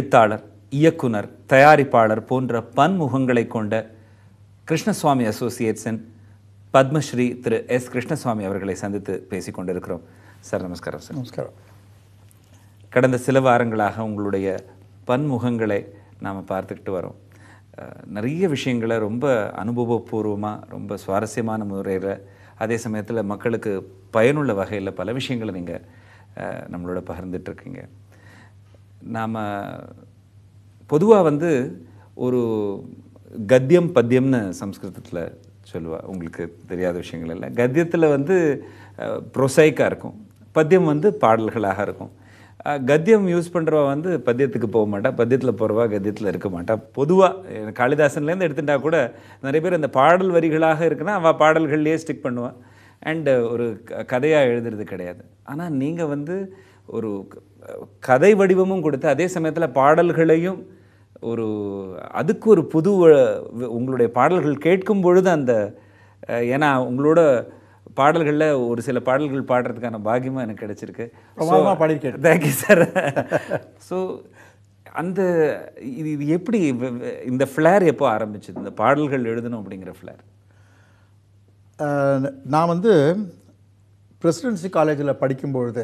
எழுத்தாளர் இயக்குனர் தயாரிப்பாளர் போன்ற பன்முகங்களை கொண்ட கிருஷ்ணசுவாமி அசோசியேட்ஸின் பத்மஸ்ரீ திரு எஸ் கிருஷ்ணசுவாமி அவர்களை சந்தித்து பேசிக் கொண்டிருக்கிறோம் சார் நமஸ்காரம் சார் நமஸ்காரம் கடந்த சில வாரங்களாக உங்களுடைய பன்முகங்களை நாம் பார்த்துக்கிட்டு வரோம் அஹ், நிறைய விஷயங்களை ரொம்ப அனுபவபூர்வமாக ரொம்ப சுவாரஸ்யமான முறையில் அதே சமயத்தில் மக்களுக்கு பயனுள்ள வகையில் பல விஷயங்களை நீங்கள் நம்மளோட பகிர்ந்துட்டு இருக்கீங்க நாம் பொதுவாக வந்து ஒரு கத்தியம் பத்தியம்னு சம்ஸ்கிருதத்தில் சொல்லுவா உங்களுக்கு தெரியாத விஷயங்கள் இல்லை கத்தியத்தில் வந்து ப்ரொசைக்காக இருக்கும் பத்தியம் வந்து பாடல்களாக இருக்கும் அஹ், கத்தியம் யூஸ் பண்ணுறவா வந்து பத்தியத்துக்கு போக மாட்டா பத்தியத்தில் போகிறவா கத்தியத்தில் இருக்க மாட்டா பொதுவாக காளிதாசன்லேருந்து எடுத்துட்டா கூட நிறைய பேர் அந்த பாடல் வரிகளாக இருக்குன்னா அவள் பாடல்கள்லேயே ஸ்டிக் பண்ணுவான் அண்டு ஒரு கதையாக எழுதுறது கிடையாது ஆனால் நீங்கள் வந்து ஒரு க- கதை வடிவமும் கொடுத்து அதே சமயத்தில் பாடல்களையும் ஒரு அதுக்கு ஒரு புது வ- உங்களுடைய பாடல்கள் கேட்கும் பொழுது அந்த அஹ், ஏன்னா உங்களோட பாடல்களில் ஒரு சில பாடல்கள் பாடுறதுக்கான பாக்கியமும் எனக்கு கிடைச்சிருக்கு பிரமாதமா பாடியிருக்கேன். தேங்க்யூ சார் ஸோ அந்த இது இது எப்படி வ- வ- இந்த ஃப்ளேர் எப்போ ஆரம்பிச்சது இந்த பாடல்கள் எழுதணும் அப்படிங்கிற ஃப்ளேர் அஹ், நான் வந்து பிரசிடென்சி காலேஜில் படிக்கும்பொழுது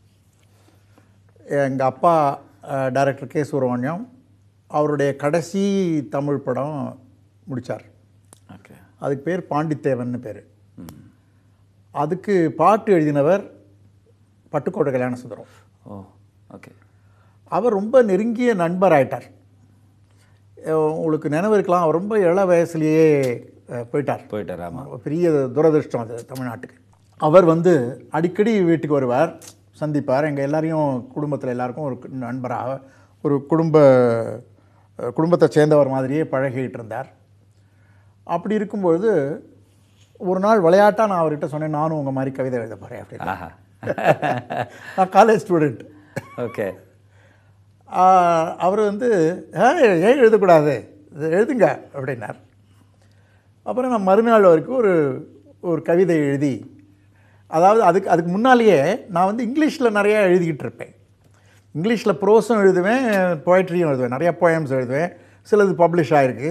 எங்கள் அப்பா அஹ், டைரக்டர் கே சுப்பிரமணியம் அவருடைய கடைசி தமிழ் படம் முடித்தார் ஓகே அதுக்கு பேர் பாண்டித்தேவன்னு பேர் அதுக்கு பாட்டு எழுதினவர் பட்டுக்கோட்டை கல்யாண சுந்தரம் ஓ ஓகே அவர் ரொம்ப நெருங்கிய நண்பர் ஆயிட்டார் அஹ், உங்களுக்கு நினைவு இருக்கலாம் அவர் ரொம்ப இள வயசுலேயே அஹ், போயிட்டார் போயிட்டார் ஆமாம் ஒரு பெரிய துரதிருஷ்டம் அது தமிழ்நாட்டுக்கு அவர் வந்து அடிக்கடி வீட்டுக்கு வருவார் சந்திப்பார் எங்கள் எல்லாரையும் குடும்பத்தில் எல்லாருக்கும் ஒரு நண்பராக ஒரு குடும்ப அஹ், குடும்பத்தை சேர்ந்தவர் மாதிரியே பழகிட்டு இருந்தார் அப்படி இருக்கும்பொழுது ஒரு நாள் விளையாட்டாக நான் அவர்கிட்ட சொன்னேன் நானும் உங்கள் மாதிரி கவிதை எழுத போகிறேன் அப்படின்னு ஆஹா நான் காலேஜ் ஸ்டூடெண்ட் ஓகே அவர் வந்து "ஆ, ஏன் எழுதக்கூடாது இது எழுதுங்க அப்படின்னார் அப்புறம் நான் மறுநாள் வரைக்கும் ஒரு ஒரு கவிதை எழுதி அதாவது அதுக்கு அதுக்கு முன்னாலேயே நான் வந்து இங்கிலீஷில் நிறையா எழுதிக்கிட்டு இருப்பேன் இங்கிலீஷில் ப்ரோஸும் எழுதுவேன் போய்ட்ரியும் எழுதுவேன் நிறையா போயம்ஸ் எழுதுவேன் சிலது பப்ளிஷ் ஆகிருக்கு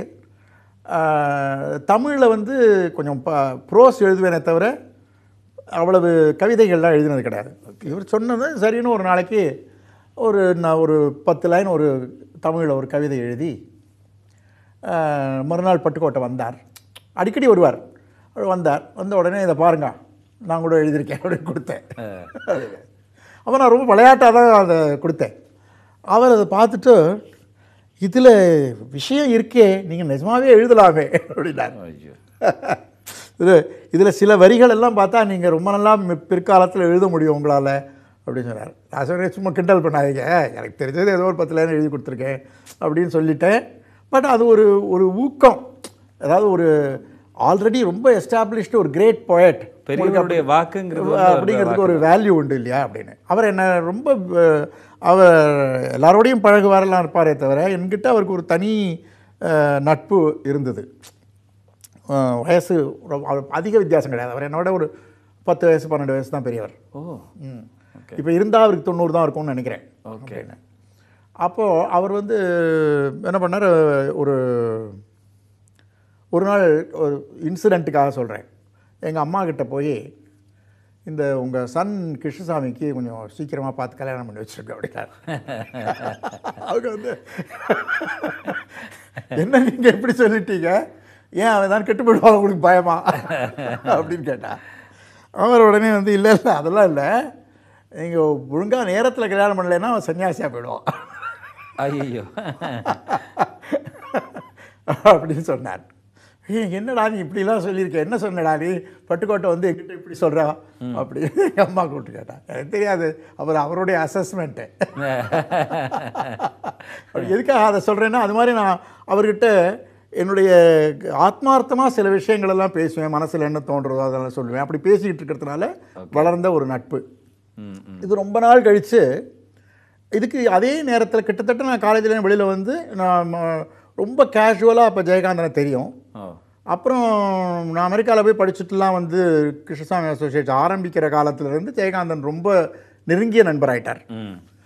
தமிழில் வந்து கொஞ்சம் ப ப்ரோஸ் எழுதுவேனே தவிர அவ்வளவு கவிதைகள்லாம் எழுதினது கிடையாது இவர் சொன்னது சரின்னு ஒரு நாளைக்கு ஒரு நான் ஒரு பத்து லைன் ஒரு தமிழில் ஒரு கவிதை எழுதி ஆஹ், மறுநாள் பட்டுக்கோட்டை வந்தார் அடிக்கடி வருவார் அவர் வந்தார் வந்த உடனே இதை பாருங்க நான் கூட எழுதியிருக்கேன் அப்படின்னு கொடுத்தேன் அப்போ நான் ரொம்ப விளையாட்டாக தான் அதை கொடுத்தேன் அவர் அதை பார்த்துட்டு இதில் விஷயம் இருக்கே நீங்கள் நிஜமாவே எழுதலாமே அப்படின்னார் ஐயோ இது இதில் சில வரிகள் எல்லாம் பார்த்தா நீங்கள் ரொம்ப நல்லா மி- பிற்காலத்தில் எழுத முடியும் உங்களால் அப்படின்னு சொன்னார் நான் சொன்னேன் சும்மா கிண்டல் பண்ணாதீங்க எனக்கு தெரிஞ்சது ஏதோ ஒரு பத்து லைன் எழுதி கொடுத்துருக்கேன் அப்படின்னு சொல்லிட்டேன் பட் அது ஒரு ஒரு ஊக்கம் அதாவது ஒரு ஆல்ரெடி ரொம்ப எஸ்டாப்ளிஷ்டு ஒரு கிரேட் போயட் பெரியவருடைய வாக்குங்கிறது வந்து ஒரு அப்படிங்கிறதுக்கு ஒரு வேல்யூ உண்டு இல்லையா அப்படின்னு அவர் என்ன ரொம்ப அஹ், அவர் எல்லாரோடையும் பழகுவாரெல்லாம் இருப்பாரே தவிர என்கிட்ட அவருக்கு ஒரு தனி அஹ், நட்பு இருந்தது அஹ், வயசு ரொம்ப- அவர் அதிக வித்தியாசம் கிடையாது அவர் என்னோட ஒரு பத்து வயசு பன்னெண்டு வயசு தான் பெரியவர் ஓ ம் இப்போ இருந்தால் அவருக்கு தொண்ணூறு தான் இருக்கும்னு நினைக்கிறேன் ஓகே அப்போது அவர் வந்து என்ன பண்ணார் ஒரு ஒரு நாள் ஒரு இன்சிடெண்ட்டுக்காக சொல்கிறேன் எங்கள் அம்மா கிட்ட போய் இந்த உங்கள் சன் கிருஷ்ணசாமிக்கு கொஞ்சம் சீக்கிரமாக பார்த்து கல்யாணம் பண்ணி வச்சுருக்க அப்படின்னாரு அவங்க வந்து என்ன நீங்கள் எப்படி சொல்லிட்டீங்க ஏன் அவன் தான் கெட்டு போயிடுவாங்க உங்களுக்கு பயமா அப்படின்னு கேட்டா அவர் உடனே வந்து இல்லை இல்லை அதெல்லாம் இல்லை நீங்கள் ஒழுங்காக நேரத்தில் கல்யாணம் பண்ணலைன்னா அவன் சன்னியாசியாக போயிடுவான் ஐயோ அப்படின்னு சொன்னார் ஏய், என்னடா நீ இப்படிலாம் சொல்லியிருக்க என்ன சொன்னடா நீ பட்டுக்கோட்டை வந்து எங்கிட்ட இப்படி சொல்கிறா அப்படின்னு எங்கள் அம்மா கூப்பிட்டு கேட்டான் எனக்கு தெரியாது அவர் அவருடைய அசஸ்மெண்ட்டு எதுக்காக அதை சொல்கிறேன்னா அது மாதிரி நான் அவர்கிட்ட என்னுடைய ஆத்மார்த்தமாக சில விஷயங்களெல்லாம் பேசுவேன் மனசில் என்ன தோன்றதோ அதெல்லாம் சொல்லுவேன் அப்படி பேசிக்கிட்டு இருக்கிறதுனால வளர்ந்த ஒரு நட்பு ம் ம் இது ரொம்ப நாள் கழித்து இதுக்கு அதே நேரத்தில் கிட்டத்தட்ட நான் காலேஜில் வெளியில் வந்து நான் ம- ரொம்ப கேஷுவலாக அப்போ ஜெயகாந்தனை தெரியும் ஓ அப்புறம் நான் அமெரிக்காவில் போய் படிச்சுட்டுலாம் வந்து கிருஷ்ணசாமி அசோசியேட் ஆரம்பிக்கிற காலத்துல இருந்து ஜெயகாந்தன் ரொம்ப நெருங்கிய நண்பராயிட்டார் ம்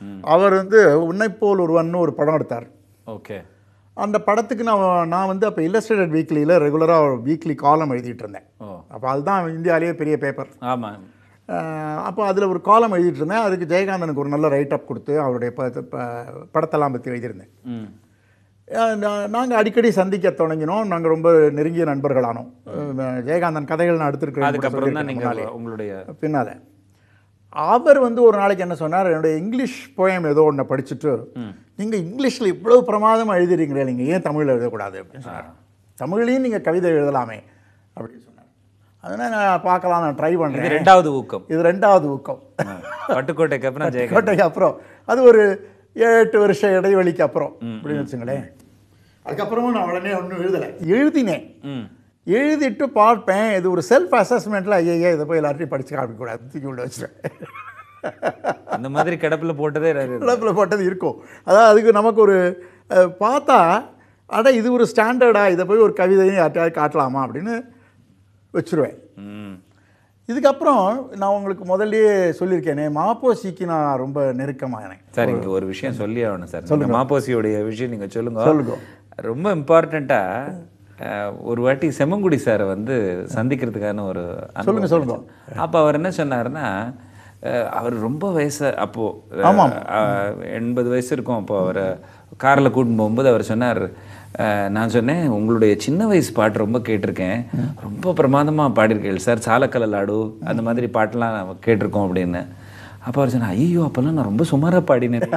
அவர் வந்து உன்னைப்போல் ஒருவன் ஒரு படம் எடுத்தார் ஓகே அந்த படத்துக்கு நான் நான் வந்து அப்போ இல்லஸ்ட்ரேட்டட் வீக்லியில் ரெகுலராக வீக்லி காலம் எழுதிட்டு இருந்தேன் ஓ அப்போ அதுதான் இந்தியாவிலேயே பெரிய பேப்பர் ஆமாம் அப்போ அதில் ஒரு காலம் எழுதிட்டு இருந்தேன் அதுக்கு ஜெயகாந்தனுக்கு ஒரு நல்ல ரைட் அப் கொடுத்து அவருடைய ப ப- படத்தெல்லாம் பற்றி எழுதியிருந்தேன் ம் நாங்கள் அடிக்கடி சந்திக்க தொடங்கினோம் நாங்கள் ரொம்ப நெருங்கிய நண்பர்களானோம் அஹ் ஜெயகாந்தன் கதைகள் நான் எடுத்திருக்கிறேன் கூட அதுக்கப்புறம் தான் சொல்லியிருக்கேன் நீங்கள் முன்னாலே. உங்களுடைய பின்னால் அவர் வந்து ஒரு நாளைக்கு என்ன சொன்னார் என்னுடைய இங்கிலீஷ் போயம் ஏதோ ஒன்றை படிச்சுட்டு நீங்கள் இங்கிலீஷில் இவ்வளவு பிரமாதமாக எழுதிருக்கிறீங்களே நீங்கள் ஏன் தமிழில் எழுதக்கூடாது அப்படின்னு சொன்னார் தமிழ்லையும் நீங்கள் கவிதை எழுதலாமே அப்படின்னு சொன்னார் அதனால் நான் பார்க்கலாம் நான் ட்ரை இது பண்ணுறேன் ரெண்டாவது ஊக்கம் இது ரெண்டாவது ஊக்கம் ஆ. பட்டுக்கோட்டைக்கு அப்புறம் ஜெயகாந்த் கோட்டைக்கு அப்புறம் அது ஒரு ஏழு எட்டு வருஷம் இடைவெளிக்கு அப்புறம் அப்படின்னு வச்சுங்களேன் அதுக்கப்புறமும் நான் உடனே ஒன்றும் எழுதலை எழுதினேன் ம் எழுதிட்டு பார்ப்பேன் இது ஒரு செல்ஃப் அசஸ்மெண்ட்டில் ஐயா இதை போய் எல்லாத்தையும் படிச்சு காமிக்கக்கூடாது தூக்கி உள்ள வச்சுருவேன் அந்த மாதிரி கிடப்பில் போட்டதே ரகு. கிளப்பில் போட்டது இருக்கும் அதாவது அதுக்கு நமக்கு ஒரு அஹ், பார்த்தா அட இது ஒரு ஸ்டாண்டர்டா இதை போய் ஒரு கவிதையும் யார்ட்டையாவது காட்டலாமா அப்படின்னு வச்சுருவேன் ம் இதுக்கப்புறம் நான் உங்களுக்கு முதல்லயே சொல்லியிருக்கேனே மாப்போசிக்கு நான் ரொம்ப நெருக்கமானேன் சார் இங்க ஒரு விஷயம் சொல்லி ஆகணும் சார் சொல்லுங்க மாப்போசியோடைய விஷயம் நீங்க சொல்லுங்க சொல்லுங்க. ரொம்ப இம்பார்ட்டண்ட்டா ஒரு வாட்டி செம்மங்குடி சாரை வந்து சந்திக்கிறதுக்கான ஒரு அனுபவம் சொல்லுங்க, சொல்லுங்க. கிடைச்சது. அப்ப அவர் என்ன சொன்னாருன்னா அஹ், அவர் ரொம்ப வயசு அப்போ அஹ், அஹ், எண்பது வயசு இருக்கும் அப்போ அவரை கார்ல கூட்டின்னு போகும்போது அவர் சொன்னார் அஹ், நான் சொன்னேன் உங்களுடைய சின்ன வயசு பாட்டு ரொம்ப கேட்டிருக்கேன் ரொம்ப பிரமாதமா பாடியிருக்கீங்க சார் சாலக்கலல் ஆடு அந்த மாதிரி பாட்டெல்லாம் நாம கேட்டிருக்கோம் அப்படின்னு அப்போ அவர் சொன்னா ஐயோ அப்போல்லாம் நான் ரொம்ப சுமாரா பாடினேன்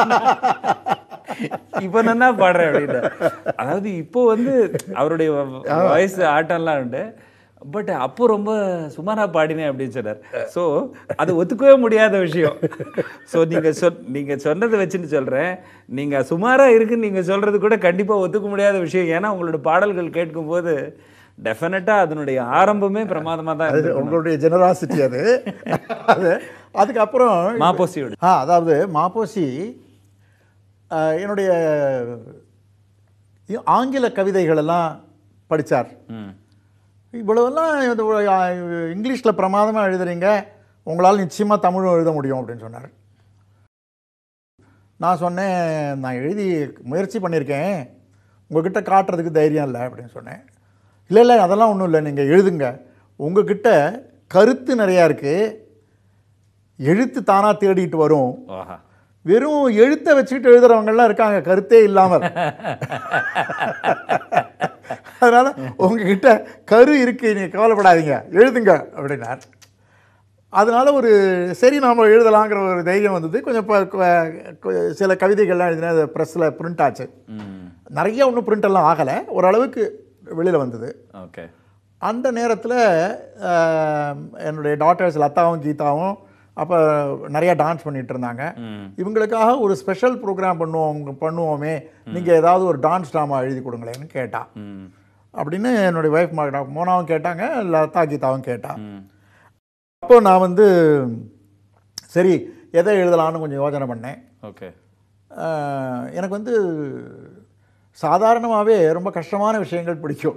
இப்போ நான் என்ன பாடுறேன் அப்படின்னு அதாவது இப்போ வந்து அவருடைய வ- வயசு ஆட்டம்லாம் உண்டு பட் அப்போ ரொம்ப சுமாரா பாடினேன் அப்படின்னு சொன்னார் ஸோ அது ஒத்துக்கவே முடியாத விஷயம் ஸோ நீங்கள் சொல் நீங்கள் சொன்னதை வச்சுன்னு சொல்கிறேன் நீங்கள் சுமாரா இருக்குன்னு நீங்கள் சொல்கிறது கூட கண்டிப்பாக ஒத்துக்க முடியாத விஷயம் ஏன்னா உங்களோட பாடல்கள் கேட்கும்போது டெஃபினட்டாக அதனுடைய ஆரம்பமே பிரமாதமாக தான் அது இருந்தது உங்களுடைய ஜெனராசிட்டி அது அது அதுக்கப்புறம் மாப்போசியோட ஆ அதாவது மாப்போசி ஆஹ், என்னுடைய ஆங்கில கவிதைகள் எல்லாம் படித்தார் ம் இவ்வளவெல்லாம் இது ஒரு, ஆ, இங்கிலீஷில் பிரமாதமாக எழுதுறீங்க உங்களால் நிச்சயமாக தமிழும் எழுத முடியும் அப்படின்னு சொன்னார் நான் சொன்னேன் நான் எழுதி முயற்சி பண்ணியிருக்கேன் உங்ககிட்ட காட்டுறதுக்கு தைரியம் இல்லை அப்படின்னு சொன்னேன் இல்லை இல்லை அதெல்லாம் ஒன்றும் இல்லை நீங்கள் எழுதுங்க உங்ககிட்ட கருத்து நிறையா இருக்குது எழுத்து தானாக தேடிட்டு வரும் ஓஹா வெறும் எழுத்தை வச்சுக்கிட்டு எழுதுறவங்கலாம் இருக்காங்க கருத்தே இல்லாமல் அதனால உங்ககிட்ட கரு இருக்கு நீங்கள் கவலைப்படாதீங்க எழுதுங்க அப்படின்னார் அதனால ஒரு சரி நாம் எழுதலாங்கிற ஒரு தைரியம் வந்தது கொஞ்சம் ப- கொ- கொ- சில கவிதைகள்லாம் எழுதினேன் அது ப்ரெஸ்ஸில் பிரிண்ட் ஆச்சு ம் நிறைய ஒன்றும் பிரிண்ட் எல்லாம் ஆகலை ஓரளவுக்கு வெளியில் வந்தது ஓகே அந்த நேரத்தில் என்னுடைய டாட்டர்ஸ் லதாவும் கீதாவும் அப்போ நிறையா டான்ஸ் பண்ணிட்டு இருந்தாங்க ம் இவங்களுக்காக ஒரு ஸ்பெஷல் ப்ரோக்ராம் பண்ணுவோம் பண்ணுவோமே நீங்கள் ஏதாவது ஒரு டான்ஸ் ட்ராமா எழுதி கொடுங்களேன்னு கேட்டா ம் அப்படின்னு என்னுடைய ஒய்ஃப் மோனாவும் கேட்டாங்க லதா கீதாவும் கேட்டா ம் அப்போ நான் வந்து சரி எதை எழுதலாம்னு கொஞ்சம் யோசனை பண்ணேன் ஓகே அஹ், எனக்கு வந்து சாதாரணமாகவே ரொம்ப கஷ்டமான விஷயங்கள் பிடிக்கும்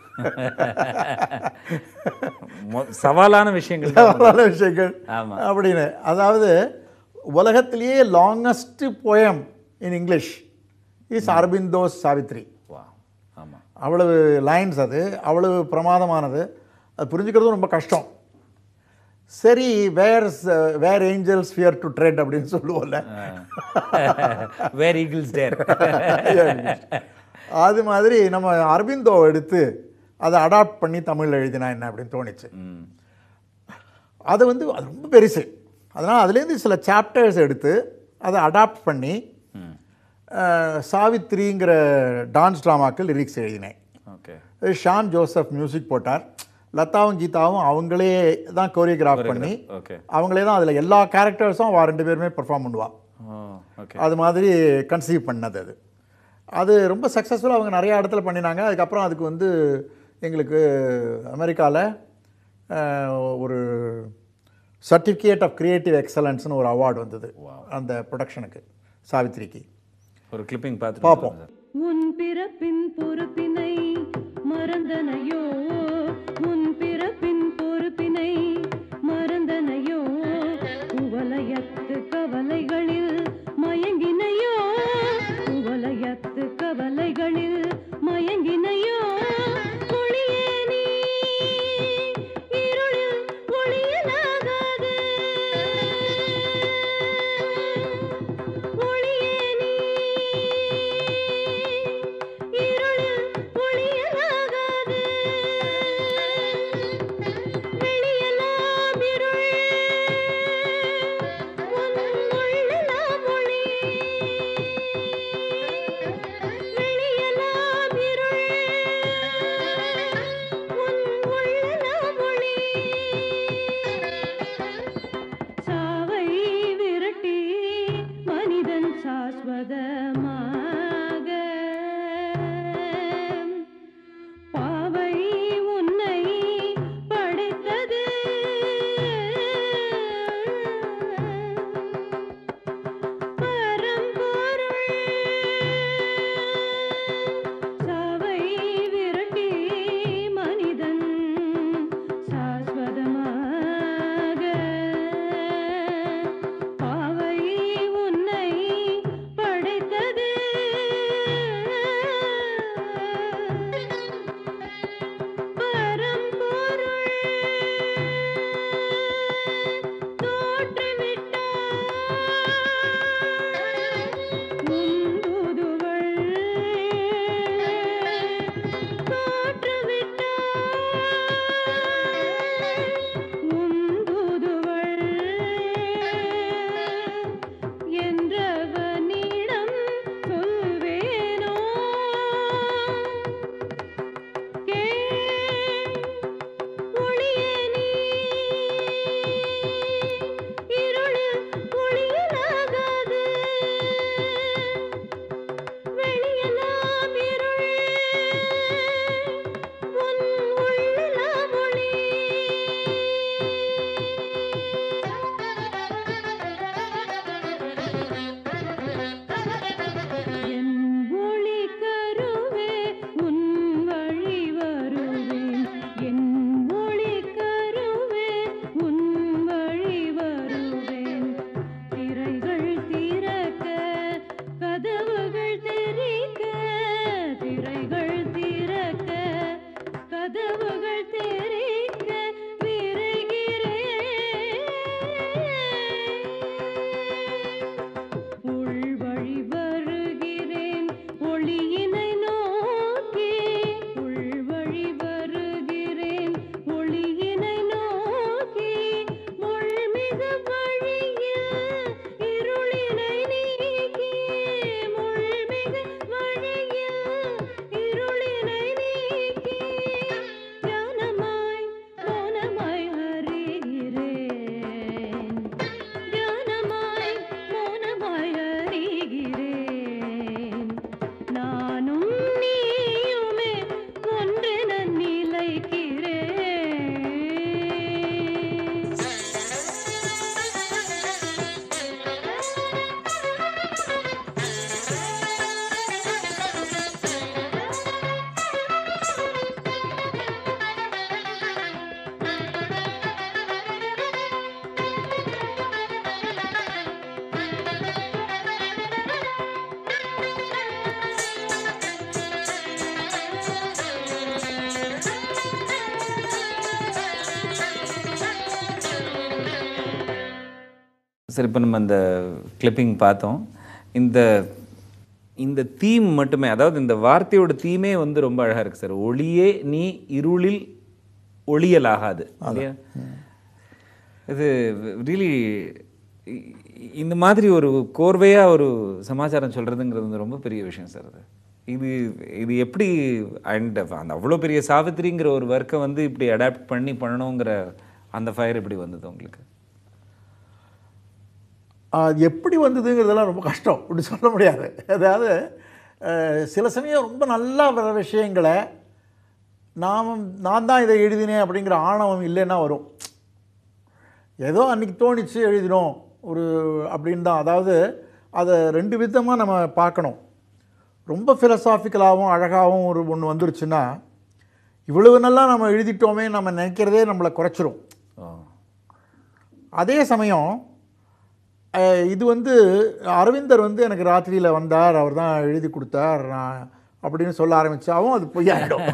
மொ- சவாலான விஷயங்கள் தான் சவாலான விஷயங்கள் ஆமா. அப்படின்னு அதாவது உலகத்திலேயே longest poem in English is Aurobindo's Savitri வா ஆமா அவ்வளவு லைன்ஸ் அது அவ்வளவு பிரமாதமானது அது புரிஞ்சுக்கிறதும் ரொம்ப கஷ்டம் சரி where where angels fear to tread அப்படின்னு சொல்லுவோம்ல வேர் ஈகிள்ஸ் டேர் அது மாதிரி நம்ம அரபிந்தோ எடுத்து அதை அடாப்ட் பண்ணி தமிழில் எழுதினா என்ன அப்படின்னு தோணுச்சு ம் அது வந்து அது ரொம்ப பெருசு அதனால் அதுலேருந்து சில சாப்டர்ஸ் எடுத்து அதை அடாப்ட் பண்ணி ம் அஹ், சாவித்ரிங்கிற டான்ஸ் ட்ராமாக்கு லிரிக்ஸ் எழுதினேன் ஓகே அது ஷான் ஜோசப் மியூசிக் போட்டார் லதாவும் கீதாவும் அவங்களே தான் கோரியோகிராஃப் பண்ணி ஓகே அவங்களே தான் அதில் எல்லா கேரக்டர்ஸும் அவள் ரெண்டு பேருமே பெர்ஃபார்ம் பண்ணுவா ஓ ஓகே அது மாதிரி கன்சீவ் பண்ணது அது அது ரொம்ப சக்ஸஸ்ஃபுல்லாக அவங்க நிறைய இடத்துல பண்ணினாங்க அதுக்கப்புறம் அதுக்கு வந்து எங்களுக்கு அமெரிக்காவில் ஒரு சர்டிஃபிகேட் ஆஃப் கிரியேட்டிவ் எக்ஸலன்ஸ்னு ஒரு அவார்டு வந்தது அந்த ப்ரொடக்ஷனுக்கு சாவித்ரிக்கு ஒரு கிளிப்பிங் பார்த்து பார்ப்போம் உன் பிறப்பின் பொறுப்பினை மறந்தனையோ உன் பிறப்பின் பொறுப்பினை மறந்தனையோ குவலயத்து கவலைகளில் கதவுகள் தெரிக்க விரைகிறேன் உள்வழி வருகிறேன் ஒளியினை நோக்கி உள்வழி வருகிறேன் ஒளியினை நோக்கி முள்மிகு வழியில் இருளினை நீக்கி முள்மிகு வழியில் இருளினை நீக்கி ஞானமாய் மௌனமாய் அறிகிறேன் ஞானமாய் மௌனமாய் அறிகிறேன் நானும் நீயுமே ஒன்றென நிலைக்கிறேன் சரி இப்போ நம்ம இந்த கிளிப்பிங் பார்த்தோம் இந்த இந்த தீம் மட்டுமே அதாவது இந்த வார்த்தையோட தீமே வந்து ரொம்ப அழகா இருக்கு சார் ஒளியே நீ இருளில் ஒளியலாகாது இல்லையா இது ரியலி இந்த மாதிரி ஒரு கோர்வையா ஒரு சமாச்சாரம் சொல்றதுங்கிறது வந்து ரொம்ப பெரிய விஷயம் சார் அது இது இது எப்படி அண்ட் அந்த அவ்வளோ பெரிய சாவித்திரிங்கிற ஒரு ஒர்க்கை வந்து இப்படி அடாப்ட் பண்ணி பண்ணணுங்கிற அந்த ஃபயர் எப்படி வந்தது உங்களுக்கு அது எப்படி வந்ததுங்கிறதெல்லாம் ரொம்ப கஷ்டம் அப்படி சொல்ல முடியாது அதாவது அஹ், சில சமயம் ரொம்ப நல்லா வர விஷயங்களை நாம் நான் தான் இதை எழுதினேன் அப்படிங்கிற ஆணவம் இல்லைன்னா வரும் ஏதோ அன்றைக்கி தோணிச்சு எழுதினோம் ஒரு அப்படின்னு தான் அதாவது அதை ரெண்டு விதமாக நம்ம பார்க்கணும் ரொம்ப ஃபிலசாஃபிக்கலாகவும் அழகாகவும் ஒரு ஒன்று வந்துருச்சுன்னா இவ்வளவு நல்லா நம்ம எழுதிட்டோமே நம்ம நினைக்கிறதே நம்மளை குறைச்சிரும் ஓ அதே சமயம் அஹ், இது வந்து அரவிந்தர் வந்து எனக்கு ராத்திரியில் வந்தார் அவர் தான் எழுதி கொடுத்தார் நான் அப்படின்னு சொல்ல ஆரம்பித்தாவும் அது பொய்யாயிடும்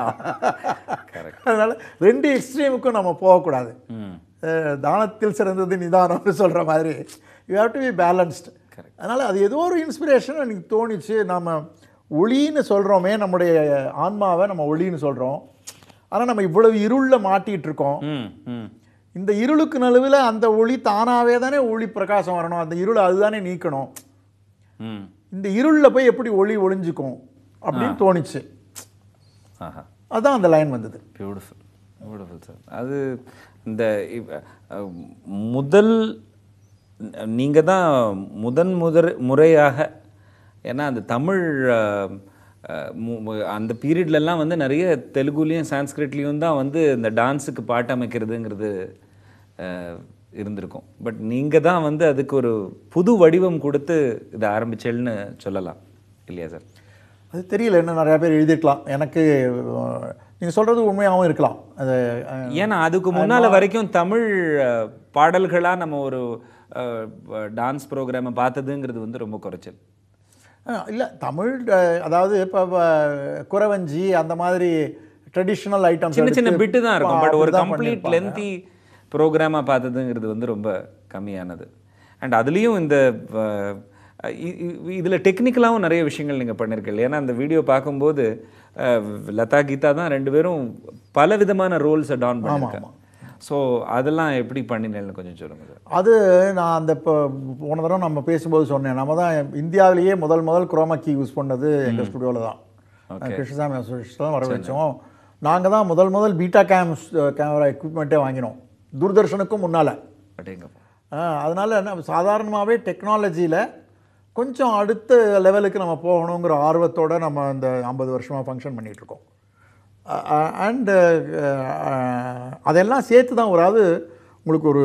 அதனால் ரெண்டு எக்ஸ்ட்ரீமுக்கும் நம்ம போகக்கூடாது ம் அஹ், தானத்தில் சிறந்தது நிதானம்னு சொல்கிற மாதிரி you have to be balanced அதனால் அது ஏதோ ஒரு இன்ஸ்பிரேஷன் எனக்கு தோணிச்சு நாம் ஒளின்னு சொல்கிறோமே நம்முடைய ஆன்மாவை நம்ம ஒளின்னு சொல்கிறோம் ஆனால் நம்ம இவ்வளவு இருளில் மாட்டிகிட்டு இருக்கோம் ம் ம் இந்த இருளுக்கு நடுவில் அந்த ஒளி தானாகவே தானே ஒளி பிரகாசம் வரணும் அந்த இருளை அதுதானே நீக்கணும் ம் இந்த இருளில் போய் எப்படி ஒளி ஒளிஞ்சுக்கும் அப்படின்னு தோணுச்சு ஆஹா அதான் அந்த லைன் வந்தது பியூட்டிஃபுல் பியூட்டிஃபுல் சார் அது இந்த இவ்- அஹ், முதல் நீங்கள் தான் முதன் முதல் முறையாக ஏன்னா அந்த தமிழ் அஹ், அஹ், மு- மு- அந்த பீரியட்லலாம் வந்து நிறைய தெலுங்குலேயும் சான்ஸ்கிரிட்லேயும் தான் வந்து இந்த டான்ஸுக்கு பாட்டு அமைக்கிறதுங்கிறது அஹ், இருந்திருக்கும் பட் நீங்கள் தான் வந்து அதுக்கு ஒரு புது வடிவம் கொடுத்து இதை ஆரம்பிச்சேன்னு சொல்லலாம் இல்லையா சார் அது தெரியல இன்னும் நிறையா பேர் எழுதியிருக்கலாம் எனக்கு நீங்கள் சொல்கிறது உண்மையாகவும் இருக்கலாம் அது அஹ், ஏன்னா அதுக்கு முன்னால வரைக்கும் தமிழ் அஹ், பாடல்களா நம்ம ஒரு டான்ஸ் ப்ரோக்ராமை பார்த்ததுங்கிறது வந்து ரொம்ப குறைச்சல் இல்லை தமிழ் அஹ், அதாவது இப்போ குறவஞ்சி அந்த மாதிரி ட்ரெடிஷ்னல் ஐட்டம்ஸ் சின்ன சின்ன பிட்டு தான் இருக்கும் பட் ஒரு கம்ப்ளீட் லென்த்தி ப்ரோக்ராமாக பார்த்ததுங்கிறது வந்து ரொம்ப கம்மியானது அண்ட் அதுலேயும் இந்த அஹ், இ- இ- இதுல டெக்னிக்கலாகவும் நிறைய விஷயங்கள் நீங்கள் பண்ணியிருக்கீங்க ஏன்னா அந்த வீடியோ பார்க்கும்போது அஹ், லதா கீதா தான் ரெண்டு பேரும் பல விதமான ரோல்ஸை டான் பண்ணியிருக்காங்க ஸோ அதெல்லாம் எப்படி பண்ணினேன்னு கொஞ்சம் சொல்லுங்க சார் அது நான் அந்த இப்போ போன தடவை நம்ம பேசும்போது சொன்னேன் நம்ம தான் இந்தியாவிலேயே முதல் முதல் குரோமாக்கி யூஸ் பண்ணது எங்கள் ஸ்டுடியோவில் தான் கிருஷ்ணசாமி அசோசியேஷன் தான் வர வச்சோம் நாங்கள் தான் முதல் முதல் பீட்டா கேம் கேமரா எக்யூப்மெண்ட்டே வாங்கினோம் தூர்தர்ஷனுக்கும் முன்னால் அடேங்கப்பா அதனால் நம்ம சாதாரணமாகவே டெக்னாலஜியில் கொஞ்சம் அடுத்த லெவலுக்கு நம்ம போகணுங்கிற ஆர்வத்தோட நம்ம இந்த ஐம்பது வருஷமாக ஃபங்க்ஷன் பண்ணிகிட்ருக்கோம் அண்டு அதெல்லாம் சேர்த்து தான் ஒரு அதாவது உங்களுக்கு ஒரு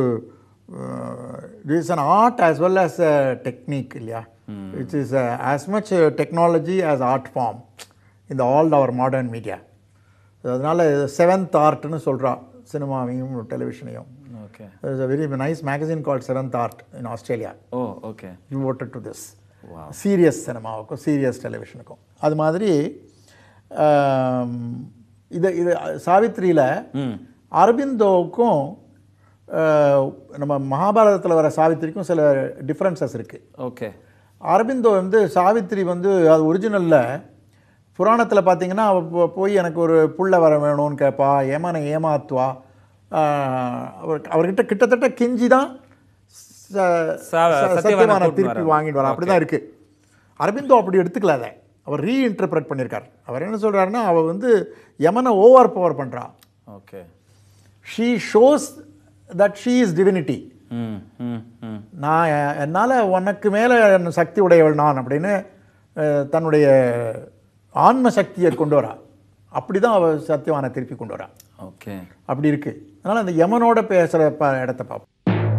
it's an art as well as a technique இல்லையா it's is as much technology as art form இந்த ஆல் அவர் மாடர்ன் மீடியா அதனால் செவன்த் ஆர்ட்னு சொல்கிறா சினிமாவையும் டெலிவிஷனையும் okay There's a very nice magazine called Seventh Art in Australia. Oh okay Devoted to this. Serious சினிமாவுக்கும் serious டெலிவிஷனுக்கும் அது மாதிரி இது இது சாவித்திரியில் ம் அரபிந்தோவுக்கும் அஹ், நம்ம மகாபாரதத்தில் வர சாவித்திரிக்கும் சில டிஃப்ரென்சஸ் இருக்குது ஓகே அரபிந்தோ வந்து சாவித்திரி வந்து அது ஒரிஜினலில் புராணத்தில் பார்த்தீங்கன்னா அவ போ- போய் எனக்கு ஒரு புள்ள வர வேணும்னு கேட்பா ஏமானை ஏமாத்துவா ஆஹ் அவர் அவர்கிட்ட கிட்டத்தட்ட கெஞ்சி தான் ச- சா- ச- சத்தியவானை சத்தியவானை கூட்டிட்டு திருப்பி வராரு. வாங்கிட்டு வரா அப்படி தான் இருக்குது அரபிந்தோ அப்படி எடுத்துக்கல அதை அவர் ரீஇன்டர்பிரட் பண்ணியிருக்கார் அவர் என்ன சொல்கிறாருன்னா அவள் வந்து யமனை ஓவர் பவர் பண்ணுறா okay she shows that she is divinity hmm hmm ம் நான் என்னால் உனக்கு மேலே சக்தி உடையவள் நான் அப்படின்னு அஹ், தன்னுடைய ஆன்ம சக்தியை கொண்டு வரா அப்படி தான் அவள் சத்தியவானை திருப்பி கொண்டு வரா ஓகே அப்படி இருக்கு அதனால் அந்த யமனோட பேசுகிற ப இடத்த பார்ப்போம்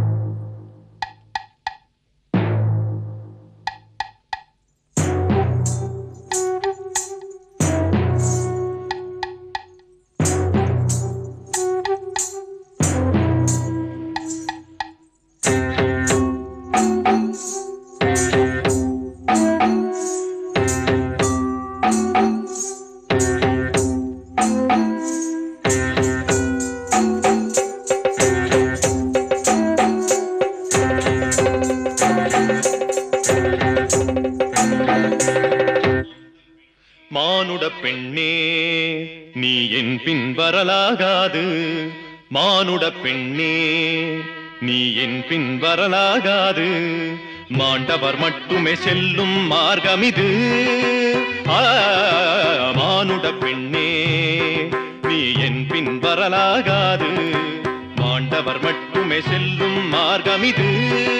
மானுட பெண்ணே நீ என் பின் வரலாகாது மானுட பெண்ணே நீ என் பின் வரலாகாது மாண்டவர் மட்டுமே செல்லும் மார்க்கமிது ஆ, மானுட பெண்ணே நீ என் பின் வரலாகாது மாண்டவர் மட்டுமே செல்லும் மார்க்கமிது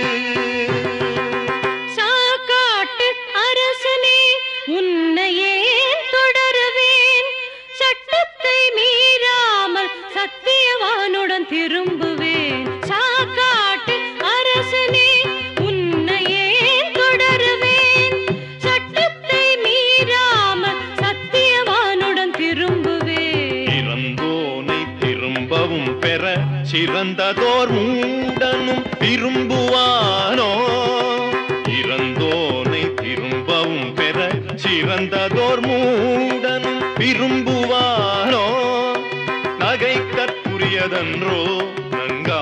சாக்காட்டு அரசனே உன்னையே தொடருவேன் சட்டத்தை மீறாமல் சத்தியவானுடன் திரும்புவேன் சாக்காட்டு அரசனே உன்னையே தொடருவேன் சட்டத்தை மீறாமல் சத்தியவானுடன் திரும்புவேன் இறந்தோனை திரும்பவும் பெற சிறந்ததோர் மூடனும் விரும்புவானோ இறந்தோனை திரும்பவும் பெற சிறந்ததோர் மூடனும் விரும்புவானோ நகை கற்புரியதன்றோ நங்கா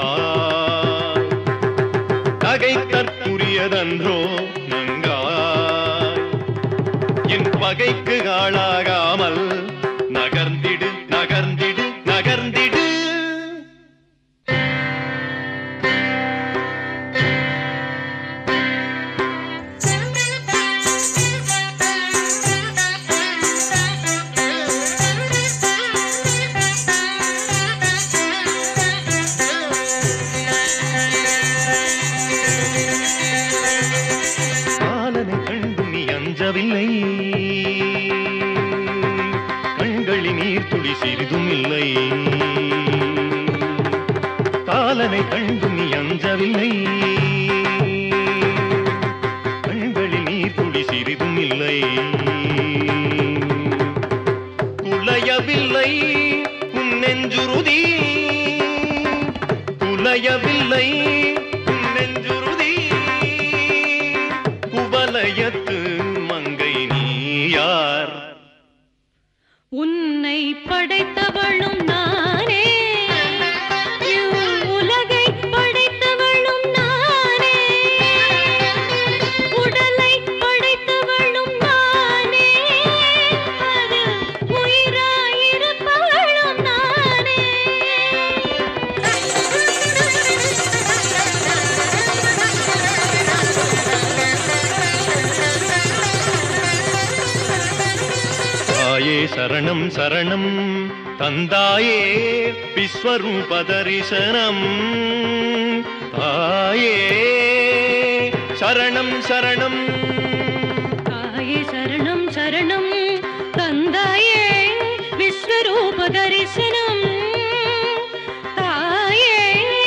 நகை கற்புரியதன்றோ நங்காய் என் பகைக்கு ஆளாகாமல் நகர்ந்திடு நகர்ந்திடு நகர்ந்திடு காலனை கண்டு நீ அஞ்சவில்லை கண்களில் நீர் துளி சிறிதும் இல்லை காலனை கண்டு நீ அஞ்சவில்லை கண்களில் நீர் துளி சிறிதும் இல்லை குலையவில்லை உன் நெஞ்சுருதி குலையவில்லை உன் நெஞ்சுருதி குவலயத்து மங்கை நீயார் உன்னை படைத்தவளும் நானே உலகை படைத்தவளும் நானே உடலை படைத்தவளும் நானே அது உயிராயிருப்பவளும் நானே தாயே சரணம் சரணம் தந்தாயே விஸ்வரூப தரிசனம் தாயே சரணம் சரணம் தாயே சரணம் சரணம் தந்தாயே விஸ்வரூப தரிசனம் தாயே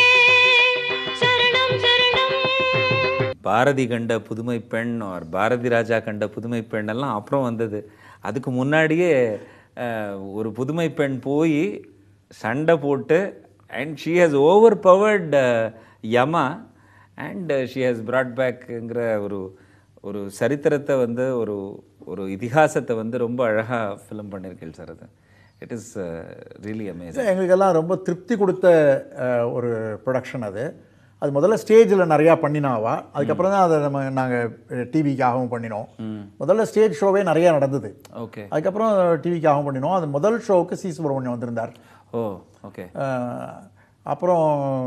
சரணம் சரணம் பாரதி கண்ட புதுமை பெண் or பாரதி ராஜா கண்ட புதுமை பெண் எல்லாம் அப்புறம் வந்தது அதுக்கு முன்னாடியே அஹ், ஒரு புதுமை பெண் போய் சண்டை போட்டு and she has over powered Yama and she has brought பேக்குங்கிற ஒரு ஒரு சரித்திரத்தை வந்து ஒரு ஒரு இதிகாசத்தை வந்து ரொம்ப அழகாக ஃபிலிம் பண்ணியிருக்கேன் சார் அது இட் இஸ் ரியலி அமேசிங் இல்லை, எங்களுக்கெல்லாம் ரொம்ப திருப்தி கொடுத்த அஹ், ஒரு ப்ரொடக்ஷன் அது அது முதல்ல ஸ்டேஜில் நிறையா பண்ணினாவா அதுக்கப்புறம் தான் அதை நம்ம நாங்கள் டிவிக்காகவும் பண்ணினோம் முதல்ல ஸ்டேஜ் ஷோவே நிறையா நடந்தது ஓகே அதுக்கப்புறம் டிவிக்காகவும் பண்ணினோம் அது முதல் ஷோவுக்கு சி சுப்பிரமணியம் வந்திருந்தார் ஓ ஓகே அஹ், அப்புறம்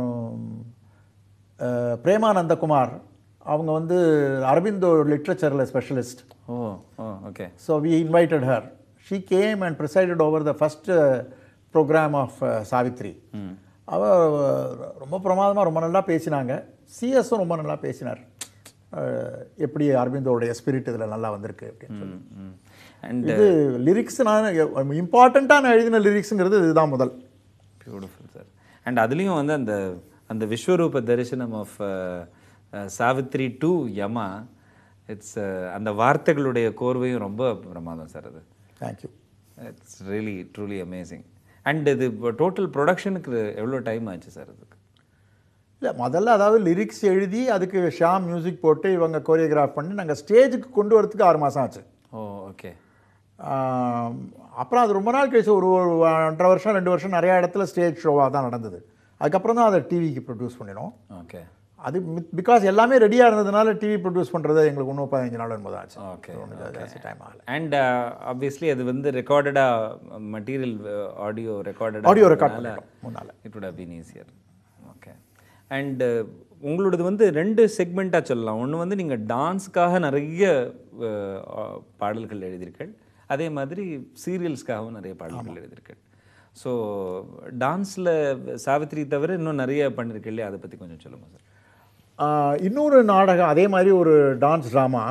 அஹ், பிரேமானந்தகுமார் அவங்க வந்து அரவிந்தோ லிட்ரேச்சரில் specialist oh oh okay So we invited her. She came and presided over the first uh, program of uh, Savitri. அவ uh, ரொம்ப பிரமாதமாக ரொம்ப நல்லா பேசினாங்க சிஎஸும் ரொம்ப நல்லா பேசினார் அஹ், எப்படி அரவிந்தோடைய ஸ்பிரிட் இதில் நல்லா வந்திருக்கு அப்படின்னு சொல்லி அண்ட் இது லிரிக்ஸ் நான் இம்பார்ட்டண்ட்டாக நான் எழுதின லிரிக்ஸுங்கிறது இதுதான் முதல் பியூட்டிஃபுல் சார் அண்ட் அதுலேயும் வந்து அந்த அந்த விஸ்வரூப தரிசனம் of Savitri to Yama it's அந்த வார்த்தைகளுடைய கோர்வையும் ரொம்ப பிரமாதம் சார் அது thank you it's really truly amazing and இது டோட்டல் ப்ரொடக்ஷனுக்கு எவ்வளோ டைம் ஆச்சு சார் அதுக்கு இல்லை முதல்ல அதாவது லிரிக்ஸ் எழுதி அதுக்கு ஷாம் மியூசிக் போட்டு இவங்க கோரியோகிராஃப் பண்ணி நாங்கள் ஸ்டேஜுக்கு கொண்டு வரதுக்கு ஆறு மாதம் ஆச்சு ஓ ஓகே ஆம், அப்புறம் அது ரொம்ப நாள் கழிச்சு ஒரு ஒரு ஒன்றரை வருஷம் ரெண்டு வருஷம் நிறையா இடத்துல ஸ்டேஜ் ஷோவாக தான் நடந்தது அதுக்கப்புறம் தான் அதை டிவிக்கு ப்ரொடியூஸ் பண்ணினோம் ஓகே அது பிகாஸ் எல்லாமே ரெடியாக இருந்ததுனால டிவி ப்ரொடியூஸ் பண்ணுறது எங்களுக்கு இன்னும் பதினஞ்சு நாள் என்பது ஆச்சு ஓகே ஒன்றும் ஜாஸ்தி டைம் ஆகலை அண்ட் ஆப்வியஸ்லி அது வந்து ரெக்கார்டடாக material audio recorded audio record பண்ணிட்டோம் முன்னால் it would have been easier okay and உங்களோடது வந்து ரெண்டு செக்மெண்ட்டாக சொல்லலாம் ஒன்று வந்து நீங்கள் டான்ஸ்க்காக நிறைய அஹ், அஹ், பாடல்கள் எழுதியிருக்கள் அதே மாதிரி சீரியல்ஸ்க்காகவும் நிறைய பாடல்கள் எழுதியிருக்கள் ஸோ டான்ஸில் சாவித்ரி தவிர இன்னும் நிறைய பண்ணியிருக்கேன் இல்லையா அதை பற்றி கொஞ்சம் சொல்லுங்கள் சார் ஆஹ், இன்னொரு நாடகம் அதே மாதிரி ஒரு டான்ஸ் ட்ராமா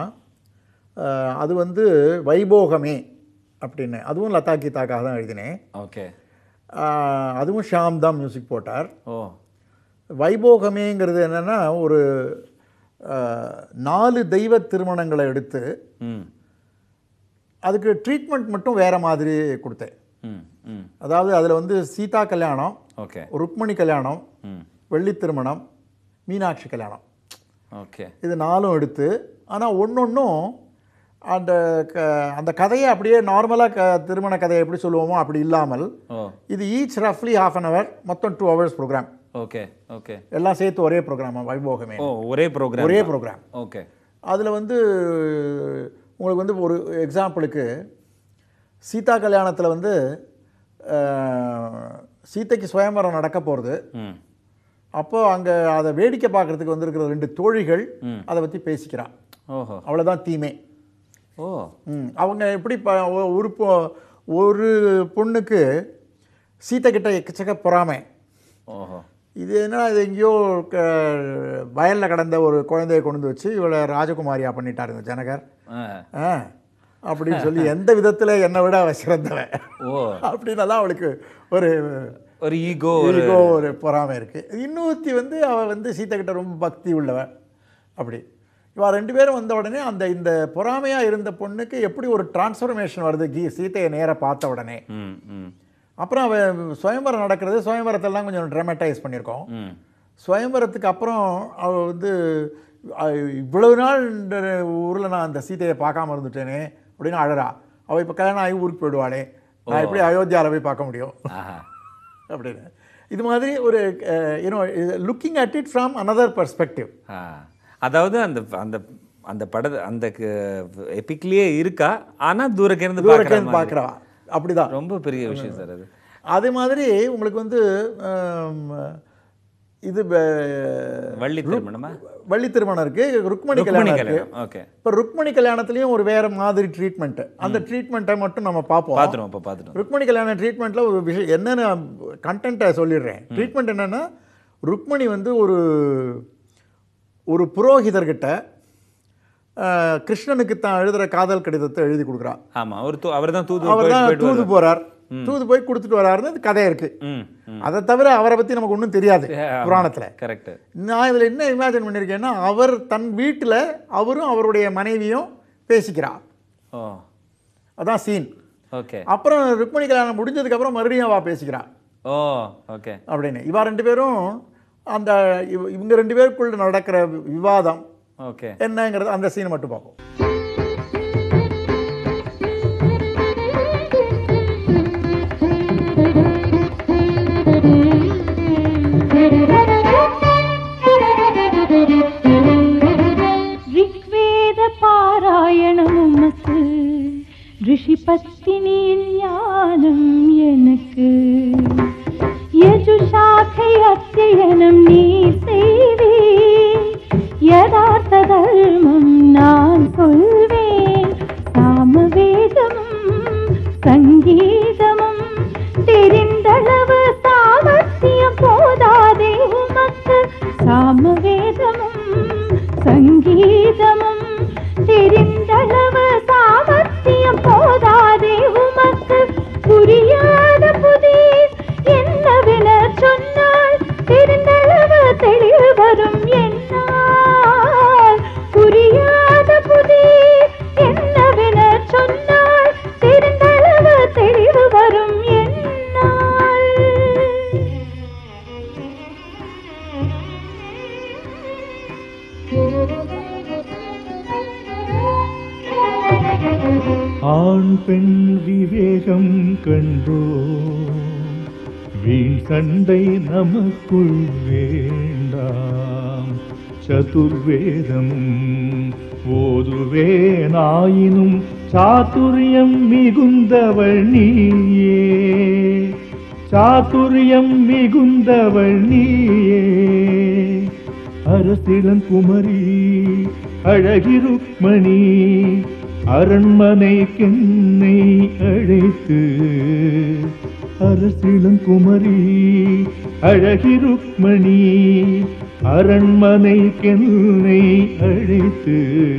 அது வந்து வைபோகமே அப்படின்னு அதுவும் லதா கீதாக்காக தான் எழுதினேன் ஓகே ஆஹ், அதுவும் ஷாம் தான் மியூசிக் போட்டார் ஓ வைபோகமேங்கிறது என்னென்னா ஒரு ஆஹ், நாலு தெய்வ திருமணங்களை எடுத்து ம் அதுக்கு ட்ரீட்மெண்ட் மட்டும் வேறு மாதிரி கொடுத்தேன் ம் ம் அதாவது அதில் வந்து சீதா கல்யாணம் ஓகே ருக்மணி கல்யாணம் ம் வெள்ளி திருமணம் மீனாட்சி கல்யாணம் ஓகே இது நாலும் எடுத்து ஆனால் ஒன்றொன்றும் அந்த க அந்த கதையை அப்படியே நார்மலாக க திருமண கதையை எப்படி சொல்லுவோமோ அப்படி இல்லாமல் ஓ இது ஈச் ரஃப்லி ஹாஃப் அன் ஹவர் மொத்தம் two hours program okay okay எல்லாம் சேர்த்து ஒரே ப்ரோக்ராம் வைபோகமே ஓ ஒரே ப்ரோக்ராம் ஒரே ப்ரோக்ராம் ஓகே அதில் வந்து உங்களுக்கு வந்து ஒரு எக்ஸாம்பிளுக்கு சீதா கல்யாணத்தில் வந்து அஹ், சீதைக்கு சுயம்பரம் நடக்க போகிறது ம் அப்போ அங்கே அதை வேடிக்கை பார்க்கறதுக்கு வந்திருக்கிற ரெண்டு தோழிகள் அதை பற்றி பேசிக்கிறான் ஓஹோ அவ்வளோதான் தீமே ஓ ம், அவங்க எப்படி ப ஒ- ஒரு பொ- ஒரு பொண்ணுக்கு சீத்தை கிட்ட எக்கச்சக்க பொறாமை ஓஹோ இது என்னடா இது எங்கேயோ க- வயல்ல கடந்த ஒரு குழந்தையை கொண்டு வந்து வச்சு இவளை ராஜகுமாரியா பண்ணிட்டார் இந்த ஜனகர் ஆ ஆ அப்படின்னு சொல்லி எந்த விதத்தில் என்னை விட அவ சிறந்தவன் ஓ அப்படின்னு தான் அவளுக்கு ஒரு ஒரு ஈகோ ஈகோ ஒரு பொறாமை இருக்குது இன்னொருத்தி வந்து அவள் வந்து சீத்தை கிட்ட ரொம்ப பக்தி உள்ளவன் அப்படி இவா ரெண்டு பேரும் வந்த உடனே அந்த இந்த பொறாமையாக இருந்த பொண்ணுக்கு எப்படி ஒரு டிரான்ஸ்ஃபர்மேஷன் வருது கீ சீத்தையை நேராக பார்த்த உடனே ம் ம் அப்புறம் அவன் சுயம்பரம் நடக்கிறது சுயம்பரத்தெல்லாம் கொஞ்சம் ட்ராமடைஸ் பண்ணியிருக்கோம் ம் சுயம்பரத்துக்கு அப்புறம் அவள் வந்து அஹ், இவ்வளவு நாள் இந்த ஊரில் நான் அந்த சீதையை பார்க்காம இருந்துட்டேனே அப்படின்னு அழறா அவள் இப்போ கல்யாணம் ஆகி ஊருக்கு போயிடுவாளே நான் எப்படி அயோத்தியாவில் போய் பார்க்க முடியும் ஆஹா அப்படின்னு இது மாதிரி ஒரு you know looking at it from another perspective ah அதாவது அந்த அந்த அந்த பட அந்த எபிக்லயே இருக்கா ஆனா தூரக்க இருந்து பார்க்குற தூரக்கேந்து பார்க்குறா அப்படிதான் ரொம்ப பெரிய விஷயம் சார் அது அதே மாதிரி உங்களுக்கு வந்து ஆம், இது ப- வள்ளி திருமணமா வள்ளி திருமணம் இருக்கு ருக்மணி ருக்மணி கல்யாணம் இருக்கு கல்யாணம் ஓகே இப்போ ருக்மணி கல்யாணத்துலேயும் ஒரு வேற மாதிரி ட்ரீட்மெண்ட் அந்த ட்ரீட்மெண்ட்டை மட்டும் நம்ம பார்ப்போம் பார்த்துருவோம் இப்போ பார்த்துருவோம் ருக்மணி கல்யாண ட்ரீட்மெண்ட்டில் ஒரு விஷயம் என்னென்ன கண்டென்ட்டை சொல்லிடுறேன் ட்ரீட்மெண்ட் என்னென்னா ருக்மணி வந்து ஒரு ஒரு புரோகிதர்கிட்ட ஆஹ், கிருஷ்ணனுக்கு தான் எழுதுகிற காதல் கடிதத்தை எழுதி கொடுக்குறா ஆமா அவர் தூ அவர் தான் தூது அவர் தான் போயிட்டு தூது போகிறார் தூது போய் கொடுத்துட்டு வராருன்னு அது கதை இருக்குது ம் ம் அதை தவிர அவரை பற்றி நமக்கு ஒன்றும் தெரியாது புராணத்தில் கரெக்ட் நான் இதில் என்ன இமேஜின் பண்ணியிருக்கேன்னா அவர் தன் வீட்டில் அவரும் அவருடைய மனைவியும் பேசிக்கிறார் ஓ அதான் சீன் ஓகே அப்புறம் ருக்மணி கல்யாணம் முடிஞ்சதுக்கப்புறம் மறுபடியும் அவள் பேசிக்கிறா ஓ ஓகே அப்படின்னு இவா ரெண்டு பேரும் அந்த இவ- இவங்க ரெண்டு பேருக்குள்ள நடக்கிற விவாதம் ஓகே என்னங்கிறது அந்த சீனை மட்டும் பார்ப்போம் அத்தியனம் நீ செய்வேன் யதார்த்த தர்மம் நான் சொல்வேன் சாமவேதமும் சங்கீதமும் தெரிந்தளவு சாமர்த்தியம் போதாதே உமக்கு சாமவேதமும் சங்கீதமும் தெரிந்தளவு சாமர்த்தியம் போதாதே உமக்கு புரியாத புதிர் என்னவென சொன்னால் தெரிந்தளவு தெளிவு வரும் என்னால் புரியாத புதிர் என்னவென சொன்னால் தெரிந்தளவு தெளிவு வரும் என்னால் ஆண் பெண் விவேகம் கண்டோ வீண் சண்டை நமக்குள் வேண்டாம் சதுர்வேதமும் ஓதுவேனாயினும் சாதுரியம் மிகுந்தவள் நீயே சாதுரியம் மிகுந்தவள் நீயே அரசிளம் குமரி அழகிருக்மணி அரண்மனைக்கென்னை அழைத்து அரசிளம் குமரி அழகிருக்மணி அரண்மனைக்கென்னை அழைத்து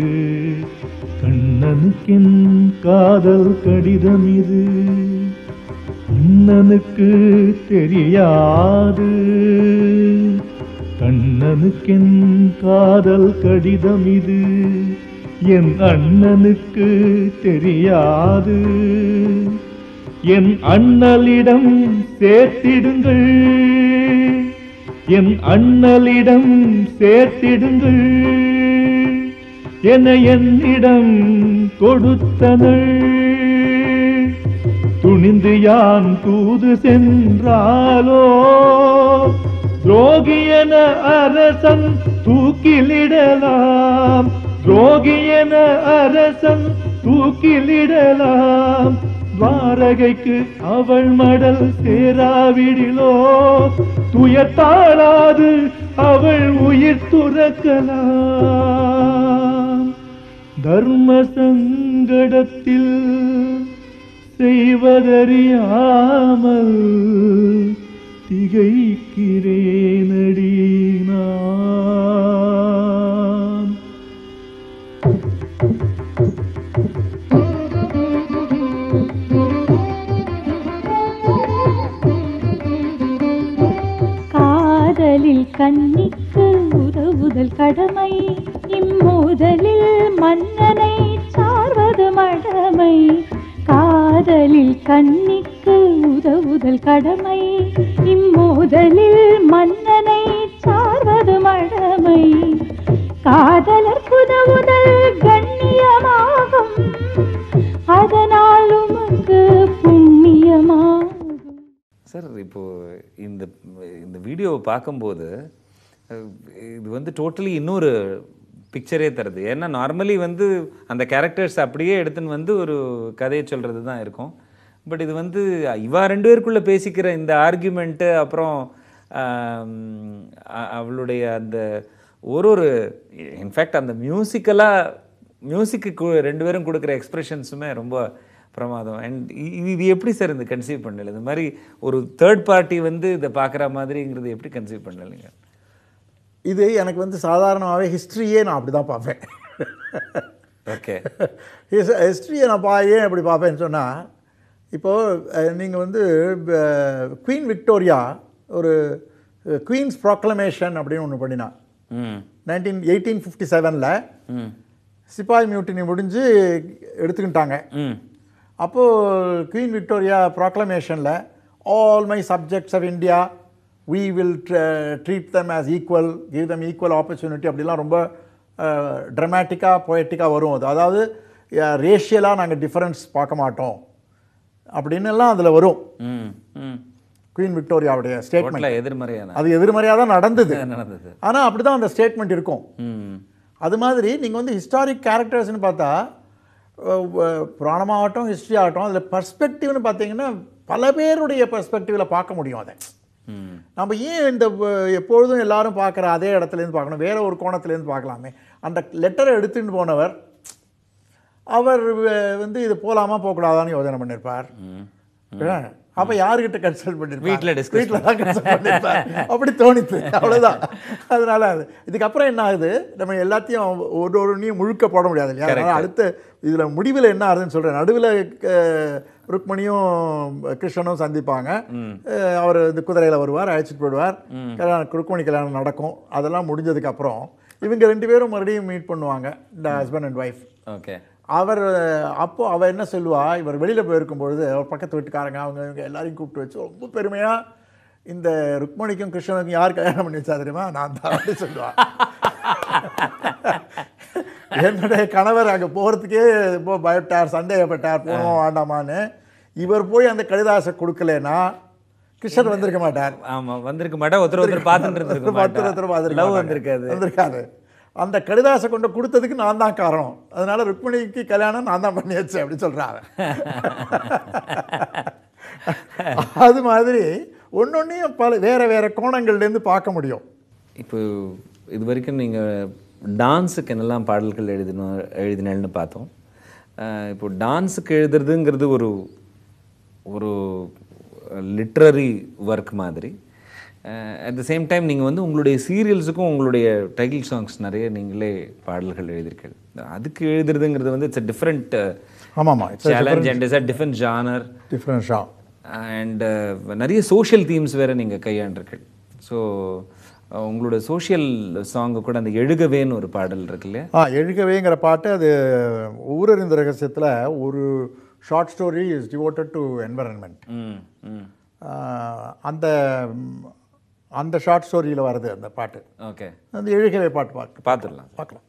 கண்ணனுக்கென் காதல் கடிதம் இது அண்ணனுக்கு தெரியாது கண்ணனுக்கென் காதல் கடிதம் இது என் அண்ணனுக்கு தெரியாது என் அண்ணலிடம் சேர்த்திடுங்கள் என் அண்ணலிடம் சேர்த்திடுங்கள் என என்னிடம் கொடுத்தனள் துணிந்து யான் தூது சென்றாலோ துரோகியன அரசன் தூக்கிலிடலாம் துரோகியன அரசன் தூக்கிலிடலாம் துவாரகைக்கு அவள் மடல் சேராவிடிலோ துயத்தாளாது அவள் உயிர் துறக்கலாம் தர்ம சங்கடத்தில் செய்வதறியாமல் திகைக்கிறேனடி நான் காதலில் கன்னிக்கு உதவுதல் கடமை இம்மோதலில் மன்னனை சார்வது மடமை காதலில் கன்னிக்கு உதவுதல் கடமை இம்மோதலில் மன்னனை சார்வது மடமை காதலர் உதவுதல் கண்ணியமாகும் அதனால் உமக்கு புண்ணியமாகும் சார் இப்போ இந்த இந்த வீடியோவை பார்க்கும்போது அஹ், இது வந்து டோட்டலி இன்னொரு பிக்சரே தருது ஏன்னா நார்மலி வந்து அந்த கேரக்டர்ஸ் அப்படியே எடுத்துன்னு வந்து ஒரு கதையை சொல்கிறது தான் இருக்கும் பட் இது வந்து இவா ரெண்டு பேருக்குள்ளே பேசிக்கிற இந்த ஆர்கியூமெண்ட்டு அப்புறம் ஆம், அ- அவளுடைய அந்த ஒரு ஒரு இன்ஃபேக்ட் அந்த மியூசிக்கலாக மியூசிக்கு ரெண்டு பேரும் கொடுக்குற எக்ஸ்பிரஷன்ஸுமே ரொம்ப பிரமாதம் அண்ட் இது எப்படி சார் இந்த கன்சீவ் பண்ணல இந்த மாதிரி ஒரு தேர்ட் பார்ட்டி வந்து இதை பார்க்குற மாதிரிங்கிறது எப்படி கன்சீவ் பண்ணலைங்க இது எனக்கு வந்து சாதாரணமாகவே ஹிஸ்ட்ரியே நான் அப்படி தான் பார்ப்பேன் ஓகே ஹிஸ்ட்ரியை நான் பா ஏன் அப்படி பார்ப்பேன்னு சொன்னால் இப்போது நீங்கள் வந்து குவீன் விக்டோரியா ஒரு குவீன்ஸ் ப்ராக்ளமேஷன் அப்படின்னு ஒன்று பண்ணினா ம் நைன்டீன் எயிட்டீன் ஃபிஃப்டி செவனில் ம் சிப்பாய் மியூட்டினி முடிஞ்சு எடுத்துக்கிட்டாங்க ம் அப்போது குவீன் விக்டோரியா ப்ராக்ளமேஷனில் all my subjects of India we will treat them as equal give them equal opportunity அப்படிலாம் ரொம்ப ட்ரமேட்டிக்காக பொயட்டிக்காக வரும் அது அதாவது ரேஷியலாக நாங்கள் டிஃப்ரென்ஸ் பார்க்க மாட்டோம் அப்படின்னு எல்லாம் அதில் வரும் ம் ம் குவீன் விக்டோரியாவுடைய ஸ்டேட்மெண்ட் டோட்டலாக எதிர்மறையான அது எதிர்மறையாக தான் நடந்தது நடந்தது ஆனால் அப்படி தான் அந்த ஸ்டேட்மெண்ட் இருக்கும் ம் அது மாதிரி நீங்கள் வந்து ஹிஸ்டாரிக் கேரக்டர்ஸ்னு பார்த்தா அஹ், அஹ், புராணமாகட்டும் ஹிஸ்ட்ரி ஆகட்டும் அதில் பர்ஸ்பெக்டிவ்னு பார்த்தீங்கன்னா பல பேருடைய பர்ஸ்பெக்டிவில் பார்க்க முடியும் அதை நம்ம ஏன் இந்த வ- எப்பொழுதும் எல்லாரும் பார்க்குற அதே இடத்துலேருந்து பார்க்கணும் வேற ஒரு கோணத்துலேருந்து பார்க்கலாமே அந்த லெட்டரை எடுத்துட்டு போனவர் அவர் வ- வந்து இது போகலாமா போகக்கூடாதான்னு யோசனை பண்ணியிருப்பார் அப்போ யாருக்கிட்ட கன்சல்ட் பண்ணியிருப்பார் வீட்ல discuss வீட்டில் தான் கன்சல்ட் பண்ணியிருப்பார் அப்படி தோணித்து அவ்வளோதான் அதனால அது இதுக்கப்புறம் என்ன ஆகுது நம்ம எல்லாத்தையும் ஒரு ஒன்றையும் முழுக்க போட முடியாது இல்லையா அதனால அடுத்த இதில் முடிவில் என்ன ஆகுதுன்னு சொல்கிறேன் நடுவில் ருக்மணியும் கிருஷ்ணனும் சந்திப்பாங்க அஹ், அவர் இந்த குதிரையில் வருவார் அழைச்சிட்டு போயிடுவார் கல்யாணம் ருக்மணி கல்யாணம் நடக்கும் அதெல்லாம் முடிஞ்சதுக்கு அப்புறம் இவங்க ரெண்டு பேரும் மறுபடியும் மீட் பண்ணுவாங்க இந்த ஹஸ்பண்ட் அண்ட் ஒய்ஃப் ஓகே அவர் அப்போ அவ என்ன சொல்லுவா இவர் வெளியில் போயிருக்கும் பொழுது அவர் பக்கத்து வீட்டுக்காரங்க அவங்க இவங்க எல்லாரையும் கூப்பிட்டு வச்சு ரொம்ப பெருமையாக இந்த ருக்மணிக்கும் கிருஷ்ணனுக்கும் யார் கல்யாணம் பண்ணி வச்சா தெரியுமா நான் தான் அப்படி சொல்லுவா என்னுடைய கணவர் அங்கே போகிறதுக்கே ரொம்ப பயப்பட்டார் சந்தேகப்பட்டார் போனோம் வேண்டாமான்னு இவர் போய் அந்த கடிதாசை கொடுக்கலனா கிருஷ்ணன் வந்திருக்க மாட்டார் ஆமா வந்திருக்க மாட்டா ஒருத்தர் ஒருத்தர் பார்த்துட்டு இருந்திருக்க பத்து ஒருத்தர் மாட்டா பார்த்திருக்க லவ் மாட்டாங்க. வந்திருக்காது வந்திருக்காது அந்த கடிதாசை கொண்டு கொடுத்ததுக்கு நான் தான் காரணம் அதனால ருக்மிணிக்கு கல்யாணம் நான் தான் பண்ணி வச்சேன் அப்படி சொல்றாங்க அது மாதிரி ஒன்னொன்னையும் பல வேற வேற கோணங்கள்லேருந்து பார்க்க முடியும் இப்போ இது வரைக்கும் நீங்கள் டான்ஸுக்கு என்னெல்லாம் பாடல்கள் எழுதணும் எழுதினேன்னு பார்த்தோம் அஹ் இப்போ டான்ஸுக்கு எழுதுறதுங்கிறது ஒரு ஒரு லிட்ரரி ஒர்க் மாதிரி அட் த சேம் டைம் நீங்கள் வந்து உங்களுடைய சீரியல்ஸுக்கும் உங்களுடைய டைட்டில் சாங்ஸ் நிறைய நீங்களே பாடல்கள் எழுதியிருக்கீங்க அதுக்கு எழுதுறதுங்கிறது வந்து இட்ஸ் அ டிஃப்ரெண்ட் ஆமாம்மா challenge and is a different genre different ஷா அண்ட் நிறைய சோஷியல் தீம்ஸ் வேற நீங்கள் கையாண்டிருக்கீங்க ஸோ உங்களோட சோஷியல் சாங்கு கூட அந்த எழுகவேன்னு ஒரு பாடல் இருக்கு இல்லையா ஆ எழுகவேங்கிற பாட்டு அது ஊரறிந்த ரகசியத்தில் ஒரு short story is devoted to environment hmm hmm அந்த ம், அந்த ஷார்ட் ஸ்டோரியில் வருது அந்த பாட்டு ஓகே அந்த எழுகவே பாட்டு பாட்டு பார்த்துடலாம் பார்க்கலாம்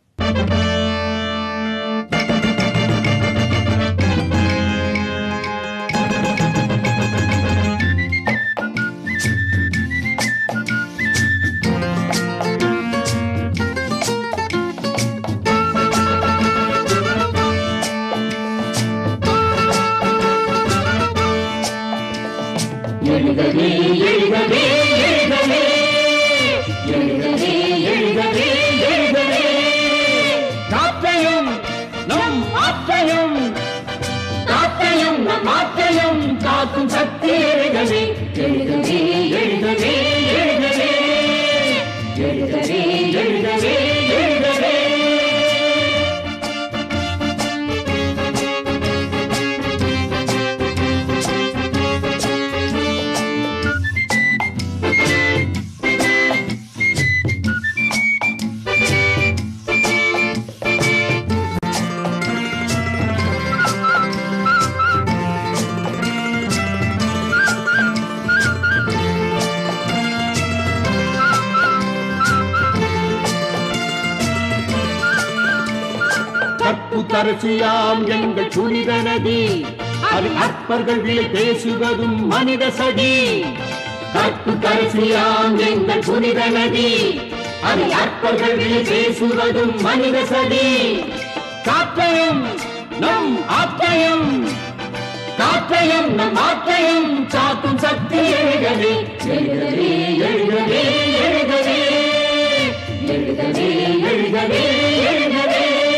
காற்றையும் நம் ஆற்றையும் காற்றையும் நம் ஆற்றையும் காக்கும் சக்தி எழுகவே எழுகவே எழுகவே எழுகவே எழுகவே எழுகவே எழுகவே கற்பு தரசியாம் எங்கள் புனித நதி அதில் அற்பர்கள் விலை பேசுவதும் மனித சதி கற்பு தரசியாம் எங்கள் புனித நதி அதில் அற்பர்கள் விலை பேசுவதும் மனித சதி காற்றையும் நம் ஆற்றையும் காற்றையும் நம் ஆற்றையும் காக்கும் சக்தி எழுகவே எழுகவே எழுகவே எழுகவே எழுகவே எழுகவே எழுகவே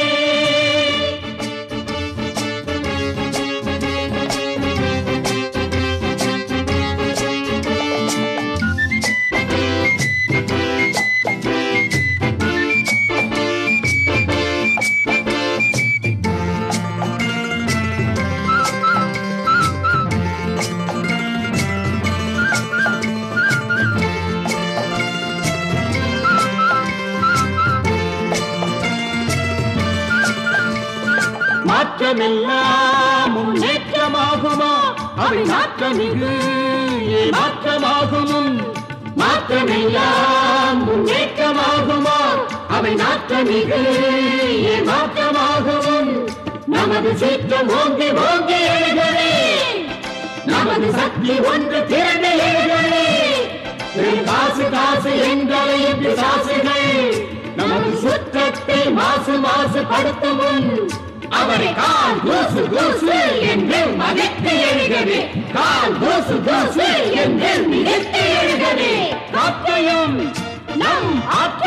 மாற்றமெல்லாம் முன்னேற்றமாகுமா அவை மாற்றமிகு மாற்றமாகுமும் மாற்றமெல்லாம் முன்னேற்றமாகுமா அவை மாற்றமிகு மாற்றமாகுமும் நமது சீற்றம் ஓங்கி ஓங்கி எழுகவே நமது சக்தி ஒன்று திறந்து எழுகவே காசு காசு எங்களையும் பிசாசுகள் நமது சுற்றத்தை மாசு மாசு படுத்தவும் அவரை கால் தூசு தூசு என்று மதித்து எழுகவே கால் தூசு தூசு என்று மிதித்து எழுகவே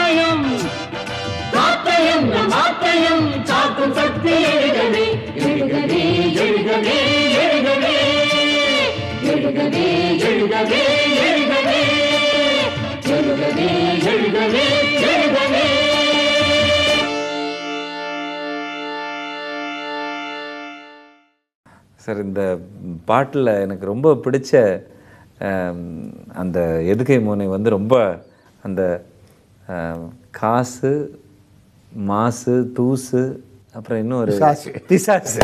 மாயம் காத்தையும் நம் ஆத்தையும் காக்கும் சக்தி எழுகவே எழுகவே எழுகவே எழுகவே எழுகவே எழுகவே எழுகவே எழுகவே எழுகவே எழுகவே சார் இந்த பாட்டில் எனக்கு ரொம்ப பிடிச்ச ஆம், அந்த எதுகை மோனை வந்து ரொம்ப அந்த ஆம், காசு மாசு தூசு அப்புறம் இன்னும் ஒரு பிசாசு. பிசாசு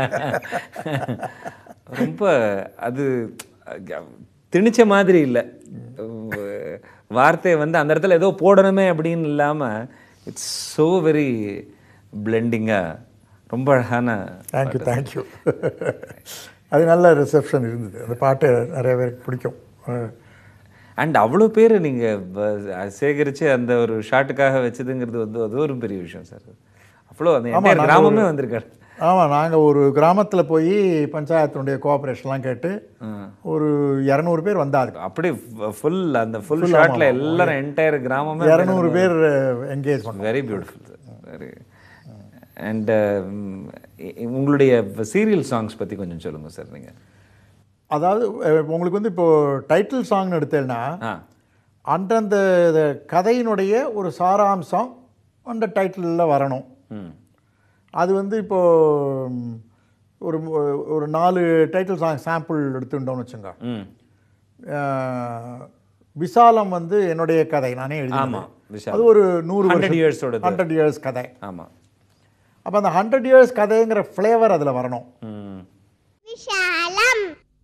ரொம்ப அது திணிச்ச மாதிரி இல்லை வார்த்தையை வந்து அந்த இடத்துல ஏதோ போடணுமே அப்படின்னு இல்லாமல் இட்ஸ் ஸோ வெரி பிளெண்டிங்காக ரொம்ப அழகான தேங்க்யூ தேங்க்யூ அது நல்ல ரிசப்ஷன் இருந்தது அந்த பாட்டு நிறைய பேருக்கு பிடிக்கும் அஹ், அண்ட் அவ்வளோ பேர் நீங்கள் சேகரித்து அந்த ஒரு ஷாட்டுக்காக வச்சதுங்கிறது வந்து அது ஒரு பெரிய விஷயம் சார் அவ்வளோ அந்த ஆமா, entire நாங்க கிராமமே ஒரு- வந்திருக்காரு ஆமாம் நாங்கள் ஒரு கிராமத்தில் போய் பஞ்சாயத்தினுடைய கோஆப்ரேஷன்லாம் கேட்டு ஒரு இரநூறு பேர் வந்தாங்க அப்படியே ஃபுல் அந்த ஃபுல் ஷாட்டில் எல்லாரும் என்டையர் கிராமமே இரநூறு பேர் என்கேஜ் பண்ணோம் very beautiful sir very and உங்களுடைய சீரியல் சாங்ஸ் பற்றி கொஞ்சம் சொல்லுங்கள் சார் நீங்கள் அதாவது அஹ், உங்களுக்கு வந்து இப்போது டைட்டில் சாங்னு எடுத்தேன்னா ஆ அந்தந்த இது கதையினுடைய ஒரு சாராம்சம் அந்த டைட்டிலில் வரணும் ம் அது வந்து இப்போது ஒரு ஒரு நாலு டைட்டில் சாங் சாம்பிள் எடுத்துட்டோம்னு வச்சுங்க ம் அஹ், விசாலம் வந்து என்னுடைய கதை நானே ஆமா, எழுதினேன் விசாலம். அது ஒரு நூறு 100 years ஓடது. ஹண்ட்ரட் இயர்ஸ் கதை ஆமாம் அப்போ அந்த ஹண்ட்ரட் இயர்ஸ் கதைங்கிற ஃப்ளேவர் அதில் வரணும் ம் விஷாலம்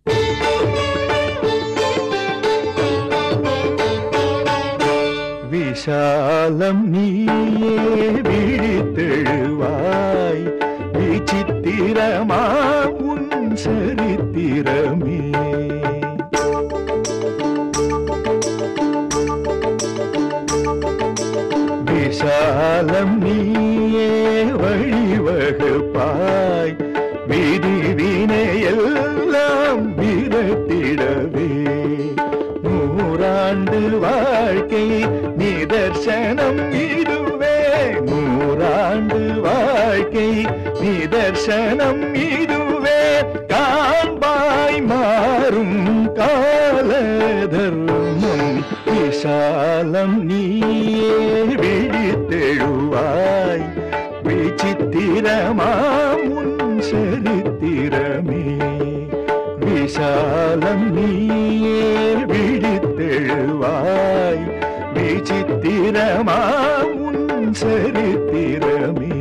விஷாலம் நீயே விழித்தெழுவாய் விசித்திரமா உன் சரித்திரமே விஷாலம் நீயே வழிவகுப்பாய் விதி வினையெல்லாம் விரட்டிடவே நூறாண்டு வாழ்க்கை நிதர்சனம் இதுவே நூறாண்டு வாழ்க்கை நிதர்சனம் இதுவே காண்பாய் மாறும் கால தர்மம் விசாலம் நீயே விழித்தெழுவாய் விசித்திரமாம் உன் சரித்திரமே விஷாலம் நீயே விழித்தெழுவாய் விசித்திரமாம் உன் சரித்திரமே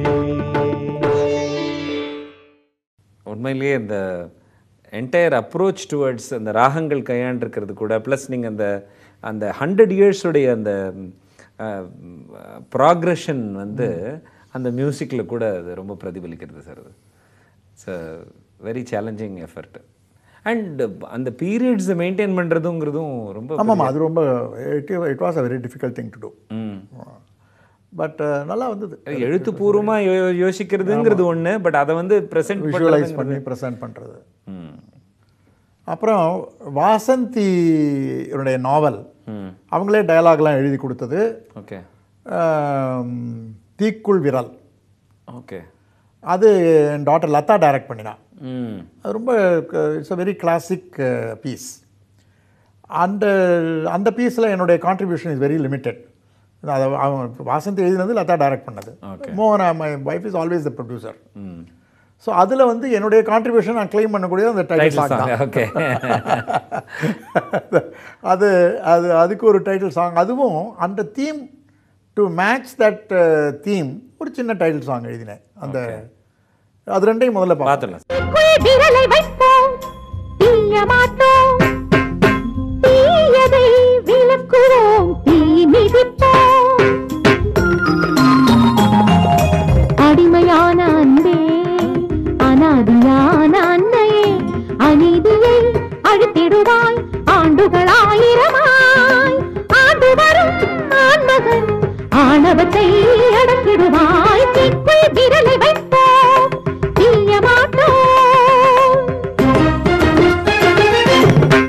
உண்மையிலேயே இந்த என்டையர் அப்ரோச் டுவர்ட்ஸ் அந்த ராகங்கள் கையாண்டிருக்கிறது கூட ப்ளஸ் நீங்கள் அந்த அந்த ஹண்ட்ரட் இயர்ஸுடைய அந்த ப்ராக்ரெஷன் வந்து அந்த மியூசிக்கில் கூட அது ரொம்ப பிரதிபலிக்கிறது சார் அது it's a very challenging effort and அந்த பீரியட்ஸை மெயின்டைன் பண்ணுறதுங்கிறதும் ரொம்ப ஆமாம்மா அது ரொம்ப it it was a very difficult thing to do hmm but நல்லா வந்தது எழுத்துப்பூர்வமாக யோ யோசிக்கிறதுங்கிறது ஒன்று பட் அதை வந்து ப்ரெசென்ட் விஷுவலைஸ் பண்ணி ப்ரெசென்ட் பண்ணுறது ம் அப்புறம் வாசந்தி என்னுடைய நாவல் ம் அவங்களே டயலாக்லாம் எழுதி கொடுத்தது ஓகே ஆம், தீக்குள் விரல் ஓகே அது என் டாட்டர் லதா டைரக்ட் பண்ணினா ம் அது ரொம்ப it's a very classic piece அந்த அந்த பீஸில் என்னுடைய கான்ட்ரிபியூஷன் இஸ் வெரி லிமிட்டெட் அதை அவங்க வாசந்தி எழுதினது லதா டைரக்ட் பண்ணது மோகனா my wife is always the producer hmm so அதில் வந்து என்னுடைய கான்ட்ரிபியூஷன் நான் க்ளைம் பண்ணக்கூடியது அந்த டைட்டில் சாங் தான் ஓகே அது அது அதுக்கு ஒரு டைட்டில் சாங் அதுவும் அந்த theme to match that theme ஒரு சின்ன டைட்டில் சாங் எழுதினேன் அந்த அது ரெண்டையும் முதல்ல பார்த்தேன் பார்த்துடலாம் தீக்குள் விரலை வைப்போம் தீய மாட்டோம் தீயதை விலக்குவோம் தீ மிதிப்போம் அடிமையான அன்பே அனாதியான அன்னையே அநீதியை அழித்திடுவாய் ஆண்டுகள் ஆயிரமாய் ஆண்டு வரும் ஆண்மகன் ஆணவத்தை அடக்கிடுவாய் தீக்குள் விரலை வைப்போம் தீய மாட்டோம்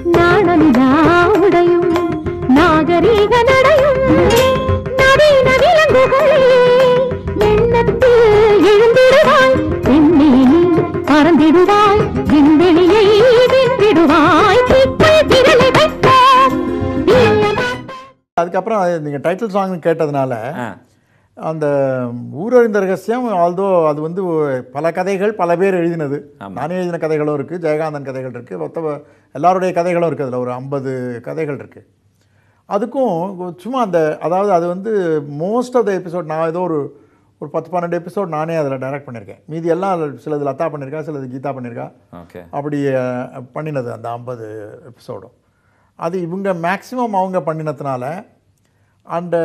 நாணமில்லா உடையும் நாகரீக நடையும் நவீன வென்றிடுவாய் விண்வெளியை வென்றிடுவாய் தீக்குள் விரலை வைப்போம் வீரமா அதுக்கப்புறம் நீங்கள் டைட்டில் சாங் கேட்டதுனால ஆ அந்த ஊரறிந்த ரகசியம் ஆல்தோ அது வந்து பல கதைகள் பல பேர் எழுதினது நானே எழுதின கதைகளும் இருக்குது ஜெயகாந்தன் கதைகள் இருக்குது மொத்த எல்லாருடைய கதைகளும் இருக்குது அதில் ஒரு ஐம்பது கதைகள் இருக்குது அதுக்கும் சும்மா அந்த அதாவது அது வந்து மோஸ்ட் ஆஃப் த எபிசோட் நான் ஏதோ ஒரு ஒரு பத்து பன்னெண்டு எபிசோட் நானே அதில் டைரக்ட் பண்ணியிருக்கேன் மீதி எல்லாம் சிலது லதா பண்ணியிருக்கா சிலது கீதா பண்ணியிருக்கா ஓகே அப்படி அஹ், பண்ணினது அந்த ஐம்பது எபிசோடும் அது இவங்க மேக்ஸிமம் அவங்க பண்ணினதுனால அந்த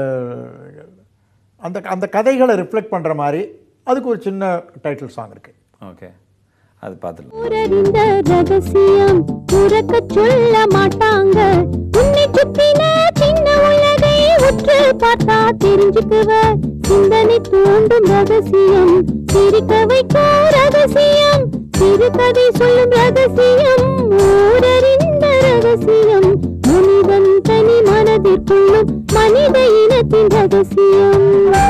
அந்த அந்த கதைகளை ரிஃப்ளெக்ட் பண்ணுற மாதிரி அதுக்கு ஒரு சின்ன டைட்டில் சாங் இருக்குது ஓகே அது பார்த்துக்கலாம் ஊரறிந்த ரகசியம் உறக்க சொல்ல மாட்டாங்க உன்னை சுத்தின சின்ன உலகை உற்று பார்த்தா தெரிஞ்சுக்குவ சிந்தனை தூண்டும் ரகசியம் சிரிக்க வைக்கும் ரகசியம் சிறுகதை சொல்லும் ரகசியம் ஊரறிந்த ரகசியம் மனிதன் தனி மனதிற்குள்ளும் மனித இனத்தின் ரகசியம்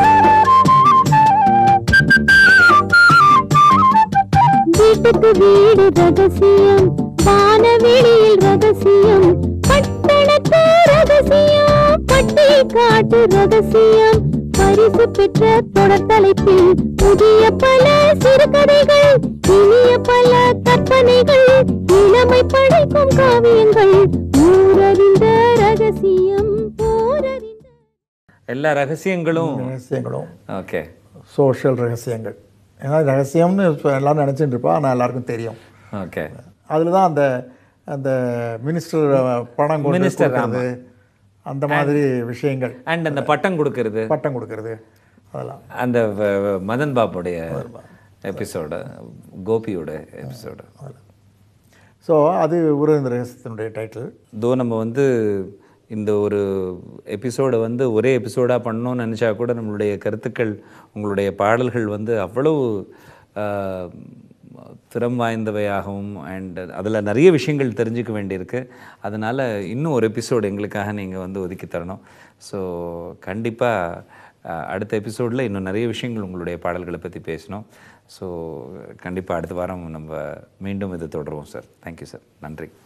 வீட்டுக்கு வீடு ரகசியம் வானவெளியில் ரகசியம் பட்டணத்து ரகசியம் பட்டி காட்டு ரகசியம் பரிசு பெற்ற தொடர் தலைப்பில் புதிய பல சிறுகதைகள் இனிய பல கற்பனைகள் இளமை படைக்கும் காவியங்கள் ஊரறிந்த ரகசியம் போரறிந்த எல்லா ரகசியங்களும் ரகசியங்களும் ஓகே சோஷியல் ரகசியங்கள் ஏன்னா ரகசியம்னு இப்ப எல்லாரும் நினச்சிட்டு இருப்பா ஆனால் எல்லாருக்கும் தெரியும் ஓகே அதில் தான் அந்த அந்த மினிஸ்டர் பணம் கொண்டு Minister, கொடுக்கறது, அந்த மாதிரி விஷயங்கள் அண்ட் அந்த பட்டம் கொடுக்கறது பட்டம் கொடுக்கறது அதெல்லாம் அந்த வ- வ- மதன் பாபுடைய எபிசோடு கோபியோட எபிசோடு ஸோ அது உறவிந்த ரகசியத்தினுடைய டைட்டில் தோ நம்ம வந்து இந்த ஒரு எபிசோடை வந்து ஒரே எபிசோடாக பண்ணணும்னு நினச்சா கூட நம்மளுடைய கருத்துக்கள் உங்களுடைய பாடல்கள் வந்து அவ்வளவு ஆஹ், திறம் வாய்ந்தவையாகவும் அண்ட் அதில் நிறைய விஷயங்கள் தெரிஞ்சுக்க வேண்டியிருக்கு அதனால் இன்னும் ஒரு எபிசோடு எங்களுக்காக நீங்கள் வந்து ஒதுக்கி தரணும் ஸோ கண்டிப்பாக அடுத்த எபிசோடில் இன்னும் நிறைய விஷயங்கள் உங்களுடைய பாடல்களை பற்றி பேசணும் ஸோ கண்டிப்பாக அடுத்த வாரம் நம்ம மீண்டும் இது தொடருவோம் சார் தேங்க்யூ சார் நன்றி